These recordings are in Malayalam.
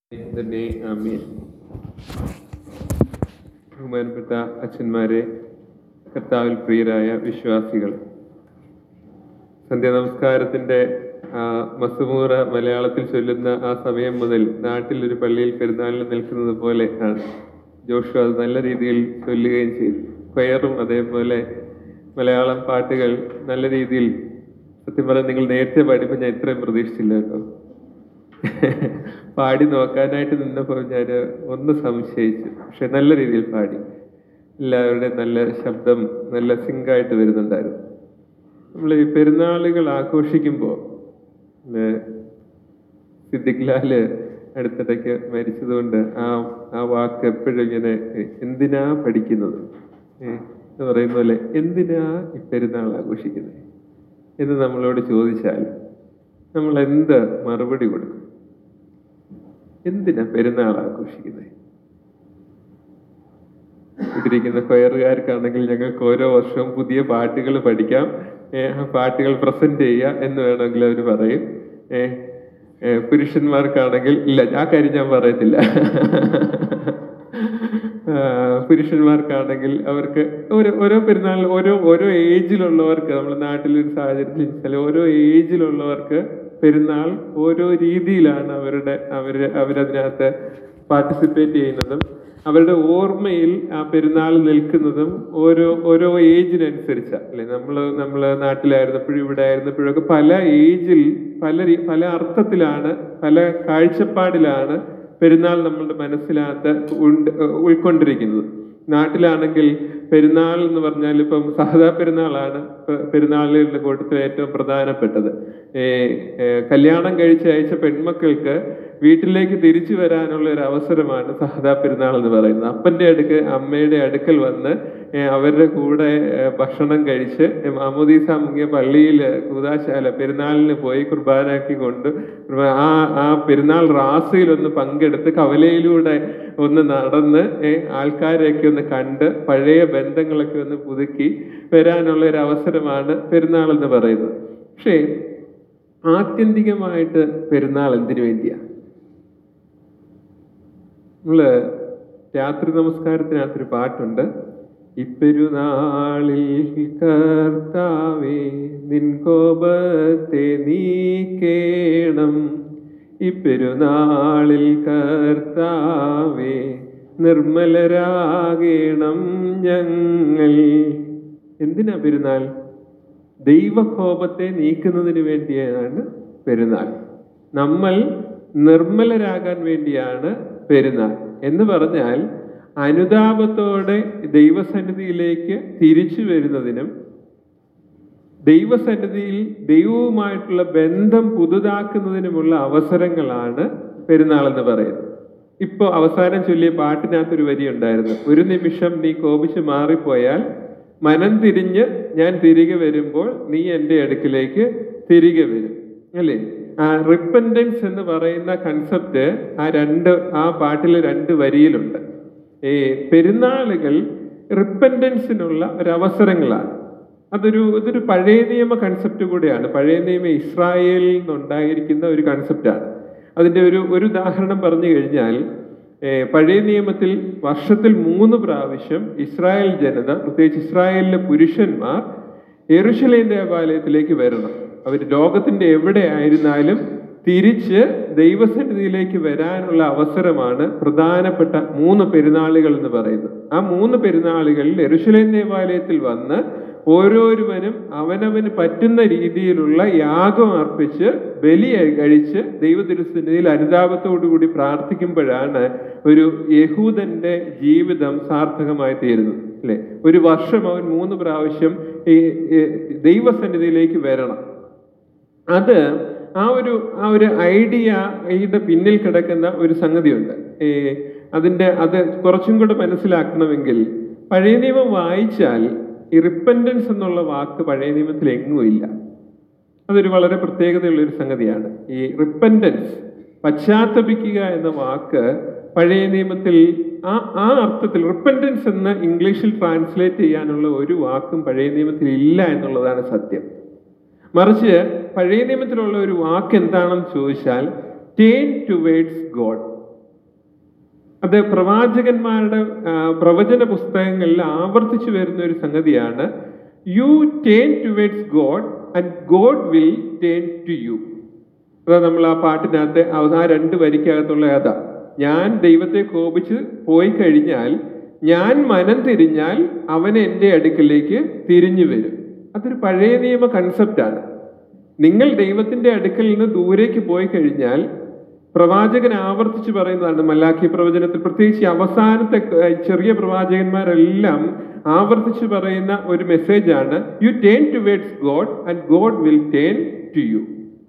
തന്നെ ആമീൻ ബഹുമാനപ്പെട്ട അച്ഛന്മാരെ കർത്താവിൽ പ്രിയരായ വിശ്വാസികൾ സന്ധ്യ നമസ്കാരത്തിന്റെ ആ, മസുമൂറ മലയാളത്തിൽ ചൊല്ലുന്ന ആ സമയം മുതൽ നാട്ടിൽ ഒരു പള്ളിയിൽ പെരുന്നാളിന് നിൽക്കുന്നത് പോലെ ആണ് ജോഷു അത് നല്ല രീതിയിൽ ചൊല്ലുകയും ചെയ്തു കൊയറും അതേപോലെ മലയാളം പാട്ടുകൾ നല്ല രീതിയിൽ സത്യം പറഞ്ഞാൽ നിങ്ങൾ നേരത്തെ പാടിയപ്പോൾ ഞാൻ ഇത്രയും പ്രതീക്ഷിച്ചില്ല കേട്ടോ പാടി നോക്കാനായിട്ട് നിന്നപ്പോൾ ഞാൻ ഒന്ന് സംശയിച്ചു പക്ഷെ നല്ല രീതിയിൽ പാടി എല്ലാവരുടെയും നല്ല ശബ്ദം നല്ല സിങ്കായിട്ട് വരുന്നുണ്ടായിരുന്നു നമ്മൾ ഈ പെരുന്നാളുകൾ ആഘോഷിക്കുമ്പോൾ സിദ്ദിഖ് ലാല് അടുത്തിടയ്ക്ക് മരിച്ചതുകൊണ്ട് ആ ആ വാക്ക് എപ്പോഴും ഇങ്ങനെ എന്തിനാ പഠിക്കുന്നത് ഏ, എന്ന് പറയുന്ന പോലെ എന്തിനാ ഈ പെരുന്നാൾ ആഘോഷിക്കുന്നത് എന്ന് നമ്മളോട് ചോദിച്ചാൽ നമ്മൾ എന്ത് മറുപടി കൊടുക്കും എന്തിനാ പെരുന്നാൾ ആഘോഷിക്കുന്നത് ഇട്ടിരിക്കുന്ന കൊയറുകാർക്കാണെങ്കിൽ ഞങ്ങൾക്ക് ഓരോ വർഷവും പുതിയ പാട്ടുകൾ പഠിക്കാം ഏ, ആ പാട്ടുകൾ പ്രസന്റ് ചെയ്യുക എന്ന് വേണമെങ്കിൽ അവർ പറയും ഏ, ഏ, പുരുഷന്മാർക്കാണെങ്കിൽ ഇല്ല ആ കാര്യം ഞാൻ പറയത്തില്ല ആ, പുരുഷന്മാർക്കാണെങ്കിൽ അവർക്ക് ഓരോ ഓരോ പെരുന്നാളിൽ ഓരോ ഓരോ ഏജിലുള്ളവർക്ക് നമ്മുടെ നാട്ടിലൊരു സാഹചര്യത്തിൽ വെച്ചാൽ ഓരോ ഏജിലുള്ളവർക്ക് പെരുന്നാൾ ഓരോ രീതിയിലാണ് അവരുടെ അവര് അവരതിനകത്ത് പാർട്ടിസിപ്പേറ്റ് ചെയ്യുന്നതും അവരുടെ ഓർമ്മയിൽ ആ പെരുന്നാൾ നിൽക്കുന്നതും ഓരോ ഓരോ ഏജിനനുസരിച്ചാണ് അല്ലെ നമ്മൾ നമ്മൾ നാട്ടിലായിരുന്നപ്പോഴും ഇവിടെ ആയിരുന്നപ്പോഴും ഒക്കെ പല ഏജിൽ പല രീ- പല അർത്ഥത്തിലാണ് പല കാഴ്ചപ്പാടിലാണ് പെരുന്നാൾ നമ്മളുടെ മനസ്സിനകത്ത് ഉണ്ട് ഉൾക്കൊണ്ടിരിക്കുന്നത് നാട്ടിലാണെങ്കിൽ പെരുന്നാൾ എന്ന് പറഞ്ഞാൽ ഇപ്പം സഹദാ പെരുന്നാളാണ് പെ- പെരുന്നാളുകളുടെ കൂട്ടത്തിൽ ഏറ്റവും പ്രധാനപ്പെട്ടത് ഏ, ഏ, കല്യാണം കഴിച്ച് അയച്ച പെൺമക്കൾക്ക് വീട്ടിലേക്ക് തിരിച്ചു വരാനുള്ള ഒരു അവസരമാണ് സഹദാ പെരുന്നാൾ എന്ന് പറയുന്നത് അപ്പന്റെ അടുക്ക് അമ്മയുടെ അടുക്കൽ വന്ന് ഏ, അവരുടെ കൂടെ ഏ, ഭക്ഷണം കഴിച്ച് ഏ, മാമോദീസ മുങ്ങിയ പള്ളിയിൽ കൂതാശാല പെരുന്നാളിന് പോയി കുർബാനാക്കി കൊണ്ട് കുർബാ- ആ ആ പെരുന്നാൾ റാസയിൽ ഒന്ന് പങ്കെടുത്ത് കവലയിലൂടെ ഒന്ന് നടന്ന് ഏ, ആൾക്കാരെയൊക്കെ ഒന്ന് കണ്ട് പഴയ ബന്ധങ്ങളൊക്കെ ഒന്ന് പുതുക്കി വരാനുള്ള ഒരു അവസരമാണ് പെരുന്നാൾ എന്ന് പറയുന്നത് പക്ഷേ ആത്യന്തികമായിട്ട് പെരുന്നാൾ എന്തിനു വേണ്ടിയാ നമ്മള് രാത്രി നമസ്കാരത്തിനകത്തൊരു പാട്ടുണ്ട് ഇപ്പെരുനാളിൽ കർത്താവേ നിൻ കോപത്തെ നീക്കേണം ഇപ്പെരുനാളിൽ കർത്താവേ നിർമ്മലരാകേണം ഞങ്ങൾ എന്തിനാ പെരുന്നാൾ ദൈവകോപത്തെ നീക്കുന്നതിന് വേണ്ടിയാണ് പെരുന്നാൾ നമ്മൾ നിർമ്മലരാകാൻ വേണ്ടിയാണ് പെരുന്നാൾ എന്ന് പറഞ്ഞാൽ അനുതാപത്തോടെ ദൈവസന്നിധിയിലേക്ക് തിരിച്ചു വരുന്നതിനും ദൈവസന്നിധിയിൽ ദൈവവുമായിട്ടുള്ള ബന്ധം പുതുതാക്കുന്നതിനുമുള്ള അവസരങ്ങളാണ് പെരുന്നാൾ എന്ന് പറയുന്നത് ഇപ്പൊ അവസാനം ചൊല്ലിയ പാട്ടിനകത്തൊരു വരി ഉണ്ടായിരുന്നു ഒരു നിമിഷം നീ കോപിച്ച് മാറിപ്പോയാൽ മനം തിരിഞ്ഞ് ഞാൻ തിരികെ വരുമ്പോൾ നീ എൻ്റെ അടുക്കിലേക്ക് തിരികെ വരും അല്ലേ ആ റിപ്പൻഡൻസ് എന്ന് പറയുന്ന കൺസെപ്റ്റ് ആ രണ്ട് ആ പാട്ടിലെ രണ്ട് വരിയിലുണ്ട് ഈ പെരുന്നാളുകൾ റിപ്പൻഡൻസിനുള്ള ഒരു അവസരങ്ങളാണ് അതൊരു ഇതൊരു പഴയ നിയമ കൺസെപ്റ്റ് കൂടിയാണ് പഴയ നിയമ ഇസ്രായേലിൽ നിന്നുണ്ടായിരിക്കുന്ന ഒരു കൺസെപ്റ്റാണ് അതിൻ്റെ ഒരു ഒരു ഉദാഹരണം പറഞ്ഞു കഴിഞ്ഞാൽ ഏ, പഴയ നിയമത്തിൽ വർഷത്തിൽ മൂന്ന് പ്രാവശ്യം ഇസ്രായേൽ ജനത പ്രത്യേകിച്ച് ഇസ്രായേലിലെ പുരുഷന്മാർ യെറുശലേം ദേവാലയത്തിലേക്ക് വരണം അവർ ലോകത്തിന്റെ എവിടെ ആയിരുന്നാലും തിരിച്ച് ദൈവസന്നിധിയിലേക്ക് വരാനുള്ള അവസരമാണ് പ്രധാനപ്പെട്ട മൂന്ന് പെരുന്നാളുകൾ എന്ന് പറയുന്നത് ആ മൂന്ന് പെരുന്നാളുകളിൽ യെരുശലേം ദേവാലയത്തിൽ വന്ന് ഓരോരുവനും അവനവന് പറ്റുന്ന രീതിയിലുള്ള യാഗം അർപ്പിച്ച് ബലി കഴിച്ച് ദൈവതിരുസന്നിധിയിൽ അനുതാപത്തോടുകൂടി പ്രാർത്ഥിക്കുമ്പോഴാണ് ഒരു യഹൂദന്റെ ജീവിതം സാർത്ഥകമായി തീരുന്നത് അല്ലെ ഒരു വർഷം അവൻ മൂന്ന് പ്രാവശ്യം ഈ ഈ ദൈവസന്നിധിയിലേക്ക് വരണം അത് ആ ഒരു ആ ഒരു ഐഡിയയുടെ പിന്നിൽ കിടക്കുന്ന ഒരു സംഗതിയുണ്ട് ഈ അതിൻ്റെ അത് കുറച്ചും കൂടെ മനസ്സിലാക്കണമെങ്കിൽ പഴയ നിയമം വായിച്ചാൽ ഈ റിപ്പൻഡൻസ് എന്നുള്ള വാക്ക് പഴയ നിയമത്തിൽ എങ്ങുമില്ല അതൊരു വളരെ പ്രത്യേകതയുള്ള ഒരു സംഗതിയാണ് ഈ റിപ്പൻഡൻസ് പശ്ചാത്തപിക്കുക എന്ന വാക്ക് പഴയ നിയമത്തിൽ ആ ആ അർത്ഥത്തിൽ റിപ്പൻഡൻസ് എന്ന് ഇംഗ്ലീഷിൽ ട്രാൻസ്ലേറ്റ് ചെയ്യാനുള്ള ഒരു വാക്കും പഴയ നിയമത്തിൽ ഇല്ല എന്നുള്ളതാണ് സത്യം മറിച്ച് പഴയ നിയമത്തിലുള്ള ഒരു വാക്ക് എന്താണെന്ന് ചോദിച്ചാൽ ടേൺ ടുവേഡ്സ് ഗോഡ് അത് പ്രവാചകന്മാരുടെ ആ, പ്രവചന പുസ്തകങ്ങളിൽ ആവർത്തിച്ചു വരുന്ന ഒരു സംഗതിയാണ് you turn towards God and God will turn to you അതാ നമ്മൾ ആ പാട്ടിനകത്ത് അവസാന രണ്ട് വരിക്കകത്തുള്ള അതാ ഞാൻ ദൈവത്തെ കോപിച്ച് പോയി കഴിഞ്ഞാൽ ഞാൻ മനം തിരിഞ്ഞാൽ അവൻ എൻ്റെ അടുക്കലേക്ക് തിരിഞ്ഞു വരും അതൊരു പഴയ നിയമ കൺസെപ്റ്റാണ് നിങ്ങൾ ദൈവത്തിന്റെ അടുക്കൽ നിന്ന് ദൂരേക്ക് പോയി കഴിഞ്ഞാൽ പ്രവാചകൻ ആവർത്തിച്ച് പറയുന്നതാണ് മല്ലാഖി പ്രവചനത്തിൽ പ്രത്യേകിച്ച് ഈ അവസാനത്തെ ഏർ, ചെറിയ പ്രവാചകന്മാരെല്ലാം ആവർത്തിച്ച് പറയുന്ന ഒരു മെസ്സേജാണ് you turn towards God and God will turn to you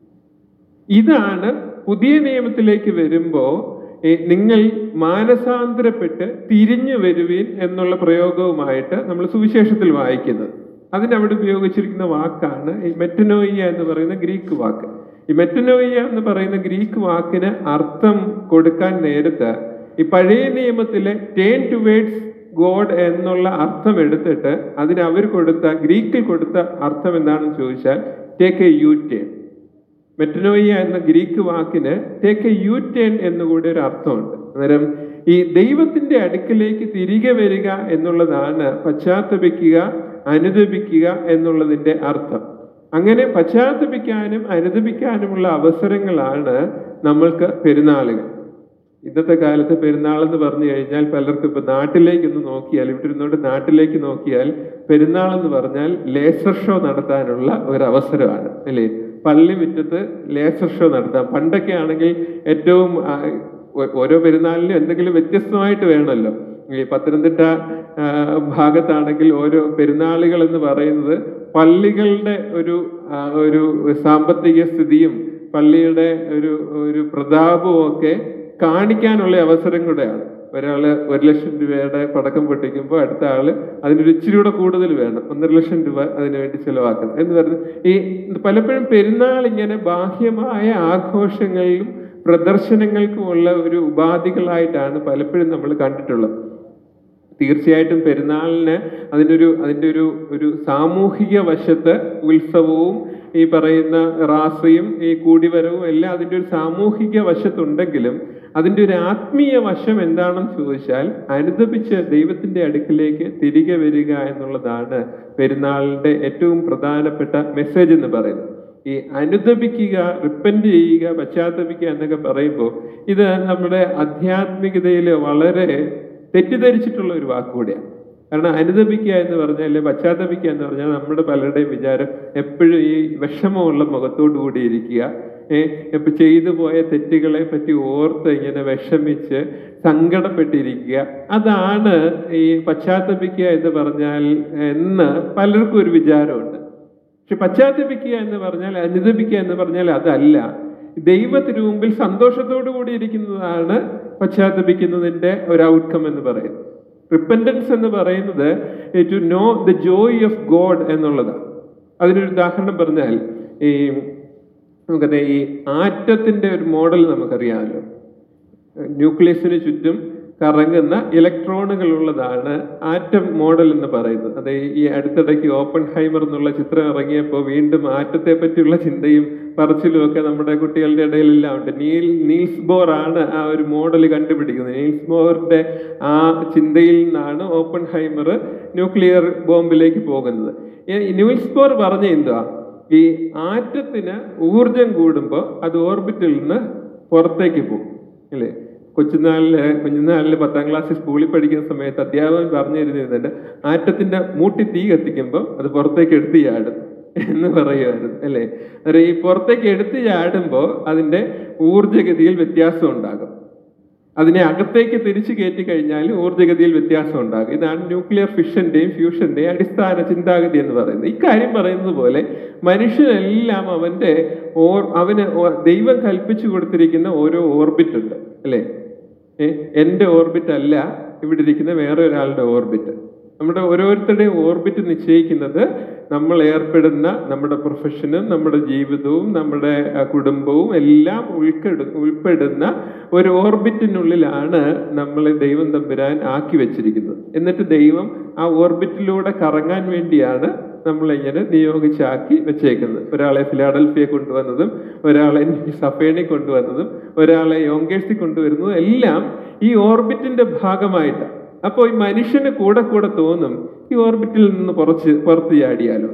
ഇതാണ് പുതിയ നിയമത്തിലേക്ക് വരുമ്പോൾ നിങ്ങൾ മാനസാന്തരപ്പെട്ട് തിരിഞ്ഞു വരുവീൻ എന്നുള്ള പ്രയോഗവുമായിട്ട് നമ്മൾ സുവിശേഷത്തിൽ വായിക്കുന്നത് അതിനവിടെ ഉപയോഗിച്ചിരിക്കുന്ന വാക്കാണ് ഈ മെറ്റനോയിയ എന്ന് പറയുന്ന ഗ്രീക്ക് വാക്ക് ഈ മെറ്റനോയിയ എന്ന് പറയുന്ന ഗ്രീക്ക് വാക്കിന് അർത്ഥം കൊടുക്കാൻ നേരത്ത് ഈ പഴയ നിയമത്തിലെ ടേൺ ടുവേഡ്സ് ഗോഡ് എന്നുള്ള അർത്ഥം എടുത്തിട്ട് അതിന് അവർ കൊടുത്ത ഗ്രീക്കിൽ കൊടുത്ത അർത്ഥം എന്താണെന്ന് ചോദിച്ചാൽ take a U turn metanoia എന്ന ഗ്രീക്ക് വാക്കിന് ടേക്ക് എ യു ടേൺ എന്നുകൂടി ഒരു അർത്ഥമുണ്ട് അന്നേരം ഈ ദൈവത്തിന്റെ അടുക്കിലേക്ക് തിരികെ വരിക എന്നുള്ളതാണ് പശ്ചാത്തപിക്കുക അനുദപിക്കുക എന്നുള്ളതിന്റെ അർത്ഥം അങ്ങനെ പശ്ചാത്തപിക്കാനും അനുദപിക്കാനുമുള്ള അവസരങ്ങളാണ് നമ്മൾക്ക് പെരുന്നാളുകൾ ഇന്നത്തെ കാലത്ത് പെരുന്നാൾ എന്ന് പറഞ്ഞു കഴിഞ്ഞാൽ പലർക്കും ഇപ്പൊ നാട്ടിലേക്കൊന്ന് നോക്കിയാൽ ഇവിടെ ഇരുന്നോണ്ട് നാട്ടിലേക്ക് നോക്കിയാൽ പെരുന്നാൾ എന്ന് പറഞ്ഞാൽ ലേസർ ഷോ നടത്താനുള്ള ഒരു അവസരമാണ് അല്ലേ പള്ളി മുറ്റത്ത് ലേസർ ഷോ നടത്താം പണ്ടൊക്കെ ആണെങ്കിൽ ഏറ്റവും ആ, ഓ- ഓരോ പെരുന്നാളിനും എന്തെങ്കിലും വ്യത്യസ്തമായിട്ട് വേണമല്ലോ ഈ പത്തനംതിട്ട ആ, ഭാഗത്താണെങ്കിൽ ഓരോ പെരുന്നാളുകൾ എന്ന് പറയുന്നത് പള്ളികളുടെ ഒരു ആ, ഒരു സാമ്പത്തിക സ്ഥിതിയും പള്ളിയുടെ ഒരു ഒരു പ്രതാപവും ഒക്കെ കാണിക്കാനുള്ള അവസരം കൂടെയാണ് ഒരാള് ഒരു ലക്ഷം രൂപയുടെ പടക്കം പൊട്ടിക്കുമ്പോൾ അടുത്ത ആള് അതിനൊരു ഇച്ചിരി കൂടെ കൂടുതൽ വേണം ഒന്നര ലക്ഷം രൂപ അതിനു വേണ്ടി ചെലവാക്കണം എന്ന് പറഞ്ഞ് ഈ പലപ്പോഴും പെരുന്നാൾ ഇങ്ങനെ ബാഹ്യമായ ആഘോഷങ്ങളിലും പ്രദർശനങ്ങൾക്കുമുള്ള ഒരു ഉപാധികളായിട്ടാണ് പലപ്പോഴും നമ്മൾ കണ്ടിട്ടുള്ളത് തീർച്ചയായിട്ടും പെരുന്നാളിന് അതിനൊരു അതിൻ്റെ ഒരു ഒരു സാമൂഹിക വശത്ത് ഉത്സവവും ഈ പറയുന്ന റാസയും ഈ കൂടിവരവും എല്ലാം അതിൻ്റെ ഒരു സാമൂഹിക വശത്തുണ്ടെങ്കിലും അതിൻ്റെ ഒരു ആത്മീയ വശം എന്താണെന്ന് ചോദിച്ചാൽ അനുദപിച്ച് ദൈവത്തിൻ്റെ അടുക്കിലേക്ക് തിരികെ വരിക എന്നുള്ളതാണ് പെരുന്നാളിൻ്റെ ഏറ്റവും പ്രധാനപ്പെട്ട മെസ്സേജ് എന്ന് പറയുന്നത് ഈ അനുദപിക്കുക റിപ്പൻറ്റ് ചെയ്യുക പശ്ചാത്തപിക്കുക എന്നൊക്കെ പറയുമ്പോൾ ഇത് നമ്മുടെ ആധ്യാത്മികതയിൽ വളരെ തെറ്റിദ്ധരിച്ചിട്ടുള്ള ഒരു വാക്കുകൂടിയാണ് കാരണം അനുദപിക്കുക എന്ന് പറഞ്ഞാൽ അല്ലെ പശ്ചാത്തപിക്കുക എന്ന് പറഞ്ഞാൽ നമ്മുടെ പലരുടെയും വിചാരം എപ്പോഴും ഈ വിഷമമുള്ള മുഖത്തോടു കൂടി ഇരിക്കുക ഏഹ് ഇപ്പൊ ചെയ്തു പോയ തെറ്റുകളെ പറ്റി ഓർത്ത് ഇങ്ങനെ വിഷമിച്ച് സങ്കടപ്പെട്ടിരിക്കുക അതാണ് ഈ പശ്ചാത്തപിക്കുക എന്ന് പറഞ്ഞാൽ എന്ന് പലർക്കും ഒരു വിചാരമുണ്ട് പക്ഷെ പശ്ചാത്തപിക്കുക എന്ന് പറഞ്ഞാൽ അനുദപിക്കുക എന്ന് പറഞ്ഞാൽ അതല്ല ദൈവത്തിന് മുമ്പിൽ സന്തോഷത്തോടു കൂടി ഇരിക്കുന്നതാണ് പശ്ചാത്തപിക്കുന്നതിന്റെ ഒരു ഔട്ട്കം എന്ന് പറയുന്നത് റിപ്പൻറ്റൻസ് എന്ന് പറയുന്നത് to know the joy of God എന്നുള്ളതാണ് അതിനൊരു ഉദാഹരണം പറഞ്ഞാൽ ഈ നമുക്കറിയാം ഈ ആറ്റത്തിന്റെ ഒരു മോഡൽ നമുക്കറിയാമല്ലോ ന്യൂക്ലിയസിന് ചുറ്റും കറങ്ങുന്ന ഇലക്ട്രോണുകൾ ഉള്ളതാണ് ആറ്റം മോഡൽ എന്ന് പറയുന്നത് അത് ഈ അടുത്തിടയ്ക്ക് ഓപ്പൺ ഹൈമർ എന്നുള്ള ചിത്രം ഇറങ്ങിയപ്പോൾ വീണ്ടും ആറ്റത്തെ പറ്റിയുള്ള ചിന്തയും പറച്ചിലും ഒക്കെ നമ്മുടെ കുട്ടികളുടെ ഇടയിലെല്ലാം ഉണ്ട് നീൽ നീൽസ് ബോർ ആണ് ആ ഒരു മോഡൽ കണ്ടുപിടിക്കുന്നത് നീൽസ് ബോറിന്റെ ആ ചിന്തയിൽ നിന്നാണ് ഓപ്പൺ ഹൈമർ ന്യൂക്ലിയർ ബോംബിലേക്ക് പോകുന്നത് ഈ നീൽസ് ബോർ പറഞ്ഞ എന്തുവാ ഈ ആറ്റത്തിന് ഊർജം കൂടുമ്പോൾ അത് ഓർബിറ്റിൽ നിന്ന് പുറത്തേക്ക് പോകും അല്ലേ കൊച്ചുനാളില് കുഞ്ഞുനാളില് പത്താം ക്ലാസ്സിൽ സ്കൂളിൽ പഠിക്കുന്ന സമയത്ത് അധ്യാപകൻ പറഞ്ഞു തരുന്നുണ്ട് ആറ്റത്തിന്റെ മൂട്ടി തീ കത്തിക്കുമ്പോൾ അത് പുറത്തേക്ക് എടുത്ത് ചാടും എന്ന് പറയുമായിരുന്നു അല്ലേ അന്നേരം ഈ പുറത്തേക്ക് എടുത്ത് ചാടുമ്പോൾ അതിന്റെ ഊർജ്ജഗതിയിൽ വ്യത്യാസം ഉണ്ടാകും അതിനെ അകത്തേക്ക് തിരിച്ചു കയറ്റി കഴിഞ്ഞാൽ ഊർജ്ജഗതിയിൽ വ്യത്യാസം ഉണ്ടാകും ഇതാണ് ന്യൂക്ലിയർ ഫിഷന്റെയും ഫ്യൂഷന്റെയും അടിസ്ഥാന ചിന്താഗതി എന്ന് പറയുന്നത് ഇക്കാര്യം പറയുന്നത് പോലെ മനുഷ്യനെല്ലാം അവന്റെ ഓർ അവന് ഓ- ദൈവം കൽപ്പിച്ചു കൊടുത്തിരിക്കുന്ന ഓരോ ഓർബിറ്റ് ഉണ്ട് അല്ലേ ഏ, എന്റെ ഓർബിറ്റ് അല്ല ഇവിടെ ഇരിക്കുന്ന വേറെ ഒരാളുടെ ഓർബിറ്റ് നമ്മുടെ ഓരോരുത്തരുടെയും ഓർബിറ്റ് നിശ്ചയിക്കുന്നത് നമ്മൾ ഏർപ്പെടുന്ന നമ്മുടെ പ്രൊഫഷനും നമ്മുടെ ജീവിതവും നമ്മുടെ ആ, കുടുംബവും എല്ലാം ഉൾക്കെടു ഉൾപ്പെടുന്ന ഒരു ഓർബിറ്റിനുള്ളിലാണ് നമ്മളെ ദൈവം തമ്പുരാൻ ആക്കി വെച്ചിരിക്കുന്നത് എന്നിട്ട് ദൈവം ആ ഓർബിറ്റിലൂടെ കറങ്ങാൻ വേണ്ടിയാണ് നമ്മളിങ്ങനെ നിയോഗിച്ചാക്കി വെച്ചേക്കുന്നത് ഒരാളെ ഫിലാഡൽഫിയെ കൊണ്ടുവന്നതും ഒരാളെ സഫേണി കൊണ്ടുവന്നതും ഒരാളെ യോങ്കേഴ്സി കൊണ്ടുവരുന്നതും എല്ലാം ഈ ഓർബിറ്റിന്റെ ഭാഗമായിട്ട് അപ്പോൾ ഈ മനുഷ്യന് കൂടെ കൂടെ തോന്നും ഈ ഓർബിറ്റിൽ നിന്ന് പുറച്ച് പുറത്ത് ചാടിയാലോ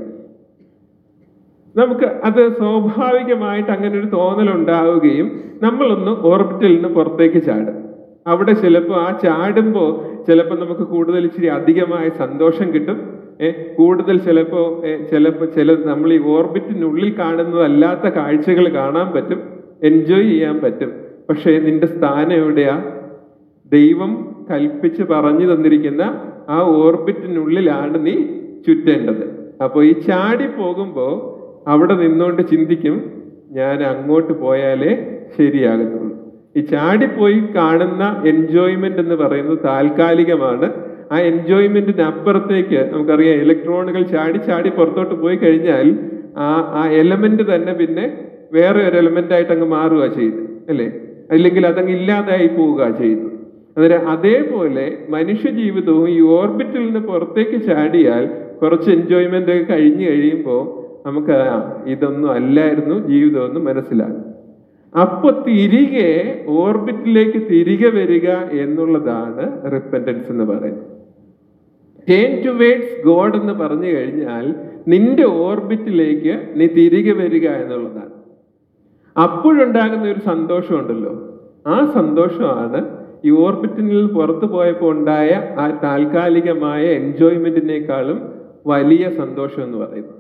നമുക്ക് അത് സ്വാഭാവികമായിട്ട് അങ്ങനെ ഒരു തോന്നൽ ഉണ്ടാവുകയും നമ്മളൊന്ന് ഓർബിറ്റിൽ നിന്ന് പുറത്തേക്ക് ചാടും അവിടെ ചിലപ്പോൾ ആ ചാടുമ്പോൾ ചിലപ്പോൾ നമുക്ക് കൂടുതൽ ഇച്ചിരി അധികമായ സന്തോഷം കിട്ടും ഏ, കൂടുതൽ ചിലപ്പോൾ ചിലപ്പോൾ ചില നമ്മൾ ഈ ഓർബിറ്റിനുള്ളിൽ കാണുന്നതല്ലാത്ത കാഴ്ചകൾ കാണാൻ പറ്റും എൻജോയ് ചെയ്യാൻ പറ്റും പക്ഷേ നിന്റെ സ്ഥാനം എവിടെയാ ദൈവം കൽപ്പിച്ച് പറഞ്ഞു തന്നിരിക്കുന്ന ആ ഓർബിറ്റിനുള്ളിലാണ് നീ ചുറ്റേണ്ടത് അപ്പോൾ ഈ ചാടി പോകുമ്പോൾ അവിടെ നിന്നുകൊണ്ട് ചിന്തിക്കും ഞാൻ അങ്ങോട്ട് പോയാലേ ശരിയാകത്തുള്ളൂ ഈ ചാടിപ്പോയി കാണുന്ന എൻജോയ്മെന്റ് എന്ന് പറയുന്നത് താൽക്കാലികമാണ് ആ എൻജോയ്മെന്റിന് അപ്പുറത്തേക്ക് നമുക്കറിയാം ഇലക്ട്രോണുകൾ ചാടി ചാടി പുറത്തോട്ട് പോയി കഴിഞ്ഞാൽ ആ ആ എലമെന്റ് തന്നെ പിന്നെ വേറെ ഒരു എലമെന്റ് ആയിട്ട് അങ്ങ് മാറുക ചെയ്യുന്നത് അല്ലേ അല്ലെങ്കിൽ അതങ്ങ് ഇല്ലാതായി പോവുക ചെയ്യുന്നത് അന്നേരം അതേപോലെ മനുഷ്യ ജീവിതവും ഈ ഓർബിറ്റിൽ നിന്ന് പുറത്തേക്ക് ചാടിയാൽ കുറച്ച് എൻജോയ്മെന്റ് ഒക്കെ കഴിഞ്ഞു കഴിയുമ്പോൾ നമുക്ക് ആ, ഇതൊന്നും അല്ലായിരുന്നു ജീവിതമെന്ന് മനസ്സിലാകും അപ്പൊ തിരികെ ഓർബിറ്റിലേക്ക് തിരികെ വരിക എന്നുള്ളതാണ് റിപ്പൻറ്റൻസ് എന്ന് പറയുന്നത് ടേൺ ടുവേഡ്സ് ഗോഡ് എന്ന് പറഞ്ഞു കഴിഞ്ഞാൽ നിന്റെ ഓർബിറ്റിലേക്ക് നീ തിരികെ വരിക എന്നുള്ളതാണ് അപ്പോഴുണ്ടാകുന്ന ഒരു സന്തോഷമുണ്ടല്ലോ ആ സന്തോഷമാണ് ഈ ഓർബിറ്റിനിൽ പുറത്തു പോയപ്പോൾ ഉണ്ടായ ആ താൽക്കാലികമായ എൻജോയ്മെന്റിനേക്കാളും വലിയ സന്തോഷം എന്ന് പറയുന്നത്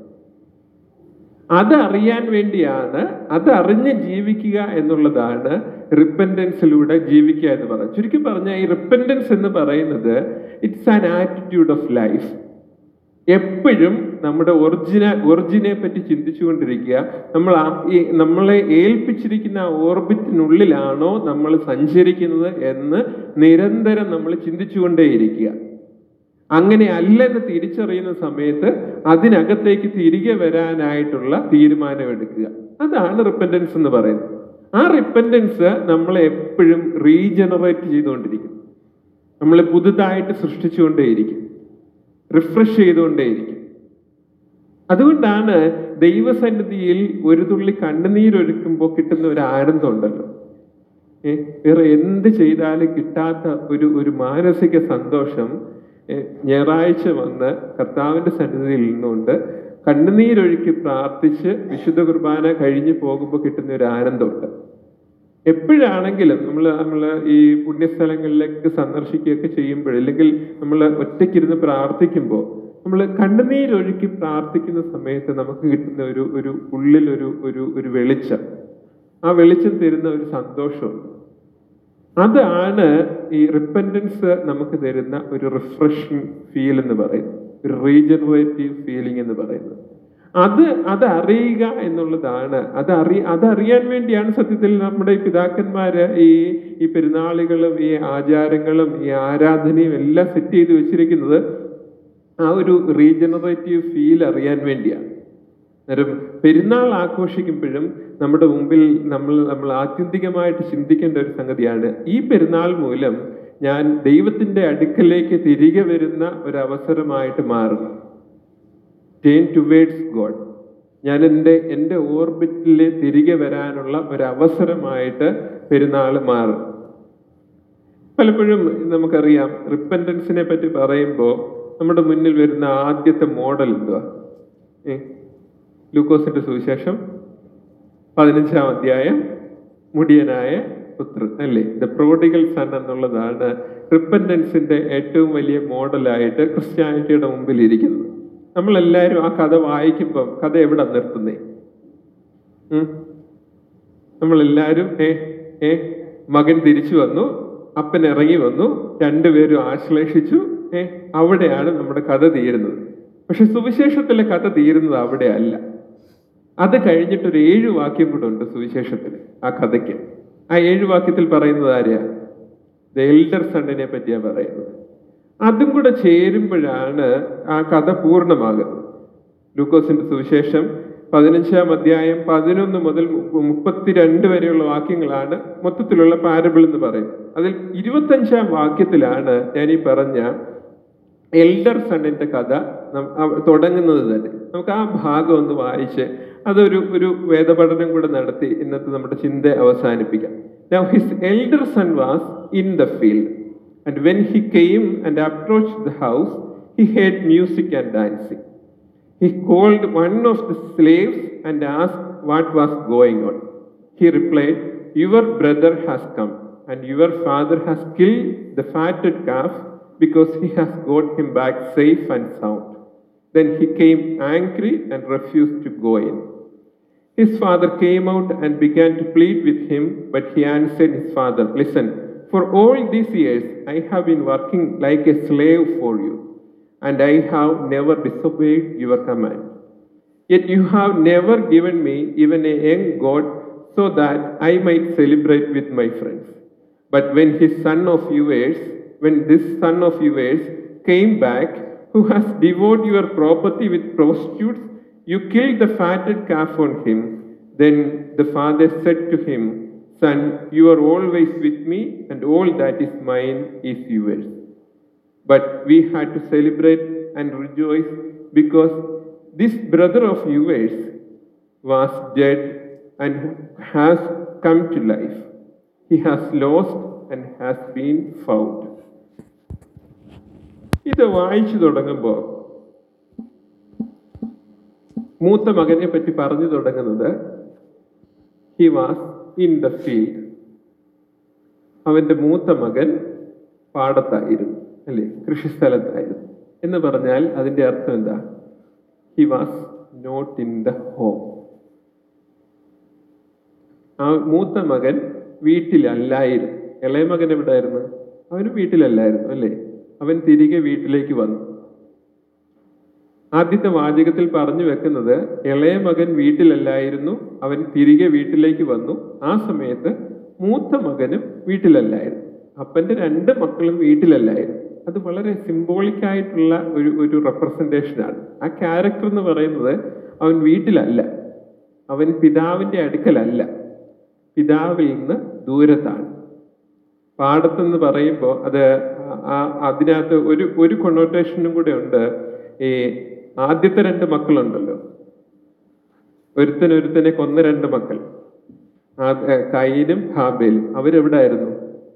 അതറിയാൻ വേണ്ടിയാണ് അതറിഞ്ഞ് ജീവിക്കുക എന്നുള്ളതാണ് റിപ്പൻഡൻസിലൂടെ ജീവിക്കുക എന്ന് പറയുന്നത് ചുരുക്കി പറഞ്ഞാൽ ഈ റിപ്പൻഡൻസ് എന്ന് പറയുന്നത് it's an attitude of life എപ്പോഴും നമ്മുടെ ഒറിജിന ഒറിജിനെ പറ്റി ചിന്തിച്ചുകൊണ്ടിരിക്കുക നമ്മൾ ആ- ഈ നമ്മളെ ഏൽപ്പിച്ചിരിക്കുന്ന ആ ഓർബിറ്റിനുള്ളിലാണോ നമ്മൾ സഞ്ചരിക്കുന്നത് എന്ന് നിരന്തരം നമ്മൾ ചിന്തിച്ചുകൊണ്ടേയിരിക്കുക അങ്ങനെ അല്ലെന്ന് തിരിച്ചറിയുന്ന സമയത്ത് അതിനകത്തേക്ക് തിരികെ വരാനായിട്ടുള്ള തീരുമാനമെടുക്കുക അതാണ് റിപ്പൻഡൻസ് എന്ന് പറയുന്നത് ആ റിപ്പൻഡൻസ് നമ്മളെ എപ്പോഴും റീജനറേറ്റ് ചെയ്തുകൊണ്ടിരിക്കും നമ്മളെ പുതുതായിട്ട് സൃഷ്ടിച്ചുകൊണ്ടേയിരിക്കും റിഫ്രഷ് ചെയ്തുകൊണ്ടേയിരിക്കും അതുകൊണ്ടാണ് ദൈവസന്നിധിയിൽ ഒരു തുള്ളി കണ്ണുനീരൊഴുക്കുമ്പോൾ കിട്ടുന്ന ഒരു ആനന്ദം ഉണ്ടല്ലോ ഏ, വേറെ എന്ത് ചെയ്താലും കിട്ടാത്ത ഒരു ഒരു മാനസിക സന്തോഷം ഏ, ഞായറാഴ്ച വന്ന് കർത്താവിന്റെ സന്നിധിയിൽ നിന്നുകൊണ്ട് കണ്ണുനീരൊഴുക്കി പ്രാർത്ഥിച്ച് വിശുദ്ധ കുർബാന കഴിഞ്ഞു പോകുമ്പോൾ കിട്ടുന്ന ഒരു ആനന്ദമുണ്ട് എപ്പോഴാണെങ്കിലും നമ്മൾ നമ്മൾ ഈ പുണ്യസ്ഥലങ്ങളിലേക്ക് സന്ദർശിക്കുകയൊക്കെ ചെയ്യുമ്പോൾ അല്ലെങ്കിൽ നമ്മൾ ഒറ്റയ്ക്കിരുന്ന് പ്രാർത്ഥിക്കുമ്പോൾ നമ്മൾ കണ്ണുനീരൊഴുക്കി പ്രാർത്ഥിക്കുന്ന സമയത്ത് നമുക്ക് കിട്ടുന്ന ഒരു ഒരു ഉള്ളിൽ ഒരു ഒരു ഒരു വെളിച്ചം ആ വെളിച്ചം തരുന്ന ഒരു സന്തോഷമുണ്ട് അതാണ് ഈ റിപ്പൻറ്റൻസ് നമുക്ക് തരുന്ന ഒരു റിഫ്രഷിങ് ഫീൽ എന്ന് പറയുന്നത് ഒരു റീജനറേറ്റീവ് ഫീലിംഗ് എന്ന് പറയുന്നത് അത് അത് അറിയുക എന്നുള്ളതാണ് അത് അറിയ അതറിയാൻ വേണ്ടിയാണ് സത്യത്തിൽ നമ്മുടെ ഈ പിതാക്കന്മാര് ഈ ഈ പെരുന്നാളുകളും ഈ ആചാരങ്ങളും ഈ ആരാധനയും എല്ലാം സെറ്റ് ചെയ്ത് വെച്ചിരിക്കുന്നത് ആ ഒരു റീജനറേറ്റീവ് ഫീൽ അറിയാൻ വേണ്ടിയാണ് അന്നേരം പെരുന്നാൾ ആഘോഷിക്കുമ്പോഴും നമ്മുടെ മുമ്പിൽ നമ്മൾ നമ്മൾ ആത്യന്തികമായിട്ട് ചിന്തിക്കേണ്ട ഒരു സംഗതിയാണ് ഈ പെരുന്നാൾ മൂലം ഞാൻ ദൈവത്തിന്റെ അടുക്കലേക്ക് തിരികെ വരുന്ന ഒരു അവസരമായിട്ട് മാറുന്നു ടേൺ ടുവേഡ്സ് ഗോഡ് ഞാൻ എൻ്റെ എൻ്റെ ഓർബിറ്റിൽ തിരികെ വരാനുള്ള ഒരു അവസരമായിട്ട് പെരുന്നാൾ മാറും പലപ്പോഴും നമുക്കറിയാം റിപ്പൻറ്റൻസിനെ പറ്റി പറയുമ്പോൾ നമ്മുടെ മുന്നിൽ വരുന്ന ആദ്യത്തെ മോഡൽ എന്തുവാ ഏ ലൂക്കോസിന്റെ സുവിശേഷം പതിനഞ്ചാം അധ്യായം മുടിയനായ പുത്രൻ അല്ലേ ദ പ്രോഡിഗൽ സൺ എന്നുള്ളതാണ് റിപ്പൻറ്റൻസിന്റെ ഏറ്റവും വലിയ മോഡലായിട്ട് ക്രിസ്ത്യാനിറ്റിയുടെ മുമ്പിൽ ഇരിക്കുന്നത് നമ്മളെല്ലാവരും ആ കഥ വായിക്കുമ്പോൾ കഥ എവിടെ നിർത്തുന്നേ ഉം? നമ്മളെല്ലാവരും ഏ ഏ മകൻ തിരിച്ചു വന്നു അപ്പൻ ഇറങ്ങി വന്നു രണ്ടുപേരും ആശ്ലേഷിച്ചു ഏ അവിടെയാണ് നമ്മുടെ കഥ തീരുന്നത് പക്ഷെ സുവിശേഷത്തിലെ കഥ തീരുന്നത് അവിടെ അല്ല അത് കഴിഞ്ഞിട്ട് ഒരു ഏഴ് വാക്യം കൂടെ ഉണ്ട് സുവിശേഷത്തിൽ ആ കഥയ്ക്ക് ആ ഏഴ് വാക്യത്തിൽ പറയുന്നത് ആരെയാ ദ എൽഡർ സണ്ണിനെ പറ്റിയാ പറയുന്നത് അതും കൂടെ ചേരുമ്പോഴാണ് ആ കഥ പൂർണ്ണമാകുന്നത് ലൂക്കോസിന്റെ സുവിശേഷം പതിനഞ്ചാം അധ്യായം പതിനൊന്ന് മുതൽ മു- മുപ്പത്തിരണ്ട് വരെയുള്ള വാക്യങ്ങളാണ് മൊത്തത്തിലുള്ള പാരബിൾ എന്ന് പറയുന്നത് അതിൽ ഇരുപത്തഞ്ചാം വാക്യത്തിലാണ് ഞാൻ ഈ പറഞ്ഞ എൽഡർ സണ്ണിന്റെ കഥ നം- അവ- തുടങ്ങുന്നത് തന്നെ നമുക്ക് ആ ഭാഗം ഒന്ന് വായിച്ച് അതൊരു ഒരു വേദപഠനം കൂടെ നടത്തി ഇന്നത്തെ നമ്മുടെ ചിന്ത അവസാനിപ്പിക്കാം Now his elder son was in the field. And when he came and approached the house, he heard music and dancing. He called one of the slaves and asked what was going on. He replied, Your brother has come, and your father has killed the fatted calf because he has got him back safe and sound. Then he came angry and refused to go in. His father came out and began to plead with him, but he answered his father, Listen, for all these years I have been working like a slave for you, and I have never disobeyed your command. Yet you have never given me even a young goat so that I might celebrate with my friends. But when his son of yours, when this son of yours came back, who has devoured your property with prostitutes, you killed the fatted calf on him. Then the father said to him, Son, you are always with me, and all that is mine is yours. But we had to celebrate and rejoice because this brother of yours was dead and has come to life. He has lost and has been found. ഇത് വായിച്ചു തുടങ്ങുമ്പോൾ മൂത്ത മകനെ പറ്റി പറഞ്ഞു തുടങ്ങുന്നത് he was in the field അവന്റെ മൂത്ത മകൻ പാടത്തായിരുന്നു അല്ലേ കൃഷിസ്ഥലത്തായിരുന്നു എന്ന് പറഞ്ഞാൽ അതിന്റെ അർത്ഥം എന്താ he was not in the home ആ മൂത്ത മകൻ വീട്ടിലല്ലായിരുന്നു ഇളയ മകൻ എവിടായിരുന്നു അവന് വീട്ടിലല്ലായിരുന്നു അല്ലേ അവൻ തിരികെ വീട്ടിലേക്ക് വന്നു ആദ്യത്തെ വാചകത്തിൽ പറഞ്ഞു വെക്കുന്നത് ഇളയ മകൻ വീട്ടിലല്ലായിരുന്നു അവൻ തിരികെ വീട്ടിലേക്ക് വന്നു ആ സമയത്ത് മൂത്ത മകനും വീട്ടിലല്ലായിരുന്നു അപ്പന്റെ രണ്ട് മക്കളും വീട്ടിലല്ലായിരുന്നു അത് വളരെ സിംബോളിക് ആയിട്ടുള്ള ഒരു ഒരു റെപ്രസെന്റേഷനാണ് ആ ക്യാരക്ടർ എന്ന് പറയുന്നത് അവൻ വീട്ടിലല്ല അവൻ പിതാവിന്റെ അടുക്കലല്ല പിതാവിൽ നിന്ന് ദൂരത്താണ് പാടത്തെന്ന് പറയുമ്പോൾ അത് ആ- അതിനകത്ത് ഒരു ഒരു കൊണോട്ടേഷനും കൂടെ ഉണ്ട് ഈ ആദ്യത്തെ രണ്ട് മക്കളുണ്ടല്ലോ ഒരുത്തൻ ഒരുത്തനെ കൊന്ന രണ്ട് മക്കൾ ആ- ഏ, കൈനും ഹാബേലും അവരെവിടായിരുന്നു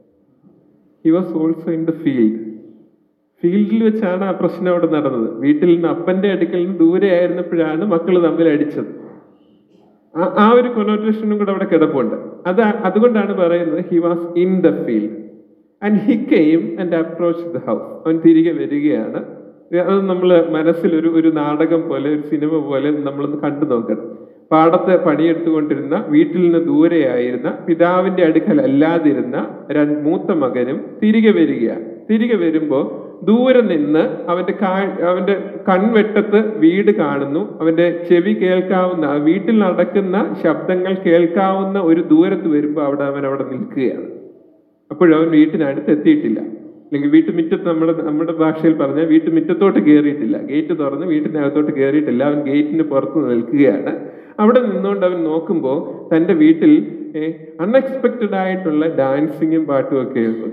he was also in the field ഫീൽഡിൽ വെച്ചാണ് ആ പ്രശ്നം അവിടെ നടന്നത് വീട്ടിൽ നിന്ന് അപ്പന്റെ അടുക്കൽ നിന്ന് ദൂരെ ആയിരുന്നപ്പോഴാണ് മക്കൾ തമ്മിൽ അടിച്ചത് ആ- ആ ഒരു കൊനോട്ടേഷനും കൂടെ അവിടെ കിടപ്പുണ്ട് അത് അതുകൊണ്ടാണ് പറയുന്നത് he was in the field and he came and approach the house അവൻ തിരികെ വരികയാണ് അത് നമ്മൾ മനസ്സിൽ ഒരു ഒരു നാടകം പോലെ ഒരു സിനിമ പോലെ നമ്മളൊന്ന് കണ്ടു നോക്കണം പാടത്ത് പണിയെടുത്തുകൊണ്ടിരുന്ന വീട്ടിൽ നിന്ന് ദൂരെയായിരുന്ന പിതാവിന്റെ അടുക്കൽ അല്ലാതിരുന്ന രണ്ട് മൂത്ത മകനും തിരികെ വരികയാണ് തിരികെ വരുമ്പോൾ ദൂരെ നിന്ന് അവന്റെ കാ അവന്റെ കൺവെട്ടത്ത് വീട് കാണുന്നു അവന്റെ ചെവി കേൾക്കാവുന്ന ആ വീട്ടിൽ നടക്കുന്ന ശബ്ദങ്ങൾ കേൾക്കാവുന്ന ഒരു ദൂരത്ത് വരുമ്പോൾ അവിടെ അവൻ അവിടെ നിൽക്കുകയാണ് അപ്പോഴവൻ വീട്ടിനടുത്ത് എത്തിയിട്ടില്ല അല്ലെങ്കിൽ വീട്ടുമുറ്റത്ത് നമ്മുടെ നമ്മുടെ ഭാഷയിൽ പറഞ്ഞാൽ വീട്ടുമുറ്റത്തോട്ട് കയറിയിട്ടില്ല ഗേറ്റ് തുറന്ന് വീട്ടിനകത്തോട്ട് കയറിയിട്ടില്ല അവൻ ഗേറ്റിന് പുറത്ത് നിൽക്കുകയാണ് അവിടെ നിന്നുകൊണ്ട് അവൻ നോക്കുമ്പോൾ തൻ്റെ വീട്ടിൽ അൺഎക്സ്പെക്റ്റഡ് ആയിട്ടുള്ള ഡാൻസിങ്ങും പാട്ടും ഒക്കെ കേൾക്കും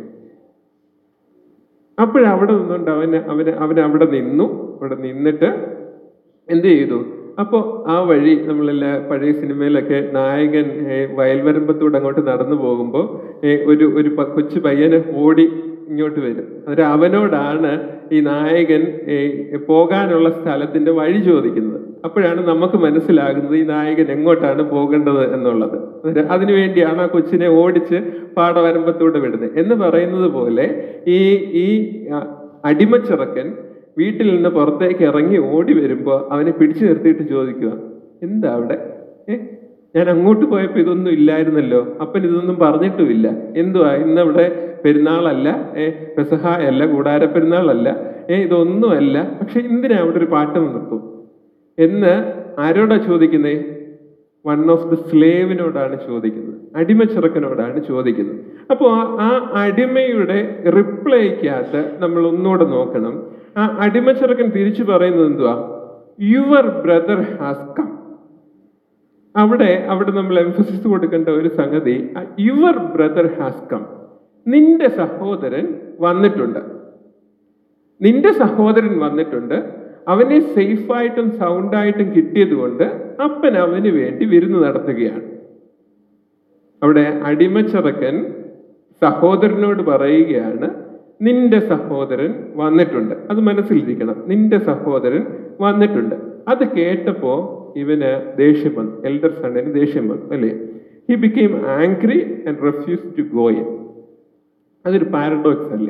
അപ്പോഴവിടെ നിന്നുകൊണ്ട് അവന് അവന് അവൻ അവിടെ നിന്നു അവിടെ നിന്നിട്ട് എന്ത് ചെയ്തു അപ്പോൾ ആ വഴി നമ്മളെല്ലാ പഴയ സിനിമയിലൊക്കെ നായകൻ ഏ, വയൽവരമ്പത്തൂടെ അങ്ങോട്ട് നടന്നു പോകുമ്പോൾ ഒരു ഒരു പ- കൊച്ചു പയ്യന് ഓടി ഇങ്ങോട്ട് വരും അന്നേരം അവനോടാണ് ഈ നായകൻ ഏ, പോകാനുള്ള സ്ഥലത്തിന്റെ വഴി ചോദിക്കുന്നത് അപ്പോഴാണ് നമുക്ക് മനസ്സിലാകുന്നത് ഈ നായകൻ എങ്ങോട്ടാണ് പോകേണ്ടത് എന്നുള്ളത് അന്നേരം അതിനുവേണ്ടിയാണ് ആ കൊച്ചിനെ ഓടിച്ച് പാടവരമ്പത്തൂടെ വിടുന്നത് എന്ന് പറയുന്നത് പോലെ ഈ ഈ ആ, അടിമച്ചിറക്കൻ വീട്ടിൽ നിന്ന് പുറത്തേക്ക് ഇറങ്ങി ഓടി വരുമ്പോൾ അവനെ പിടിച്ചു നിർത്തിയിട്ട് ചോദിക്കുക എന്താ അവിടെ ഏ ഞാൻ അങ്ങോട്ട് പോയപ്പോൾ ഇതൊന്നും ഇല്ലായിരുന്നല്ലോ അപ്പൻ ഇതൊന്നും പറഞ്ഞിട്ടുമില്ല എന്തുവാ ഇന്നവിടെ പെരുന്നാളല്ല ഏ പെസഹ അല്ല കൂടാര പെരുന്നാളല്ല ഏ ഇതൊന്നുമല്ല പക്ഷെ എന്തിനാ അവിടെ ഒരു പാട്ട് നിർത്തും എന്ന് ആരോടാ ചോദിക്കുന്നേ വൺ ഓഫ് ദി സ്ലേവിനോടാണ് ചോദിക്കുന്നത് അടിമച്ചിറക്കനോടാണ് ചോദിക്കുന്നത് അപ്പോൾ ആ അടിമയുടെ റിപ്ലൈക്കകത്ത് നമ്മൾ ഒന്നുകൂടെ നോക്കണം ആ അടിമച്ചിറക്കൻ തിരിച്ചു പറയുന്നത് എന്തുവാ യുവർ ബ്രദർ ഹാസ് കം അവിടെ അവിടെ നമ്മൾ എംഫസിസ് കൊടുക്കേണ്ട ഒരു സംഗതി യുവർ ബ്രദർ ഹാസ് കം നിന്റെ സഹോദരൻ വന്നിട്ടുണ്ട് നിന്റെ സഹോദരൻ വന്നിട്ടുണ്ട് അവനെ സേഫായിട്ടും സൗണ്ടായിട്ടും കിട്ടിയത് കൊണ്ട് അപ്പൻ അവന് വേണ്ടി വിരുന്ന് നടത്തുകയാണ് അവിടെ അടിമച്ചറക്കൻ സഹോദരനോട് പറയുകയാണ് നിന്റെ സഹോദരൻ വന്നിട്ടുണ്ട് അത് മനസ്സിലിരിക്കണം നിന്റെ സഹോദരൻ വന്നിട്ടുണ്ട് അത് കേട്ടപ്പോ ഇവന് ദേഷ്യം വന്നു എൽഡർ സണ്ണിന് ദേഷ്യം വന്നു അല്ലേ he became angry and refuse to go in അതൊരു പാരഡോക്സ് അല്ലേ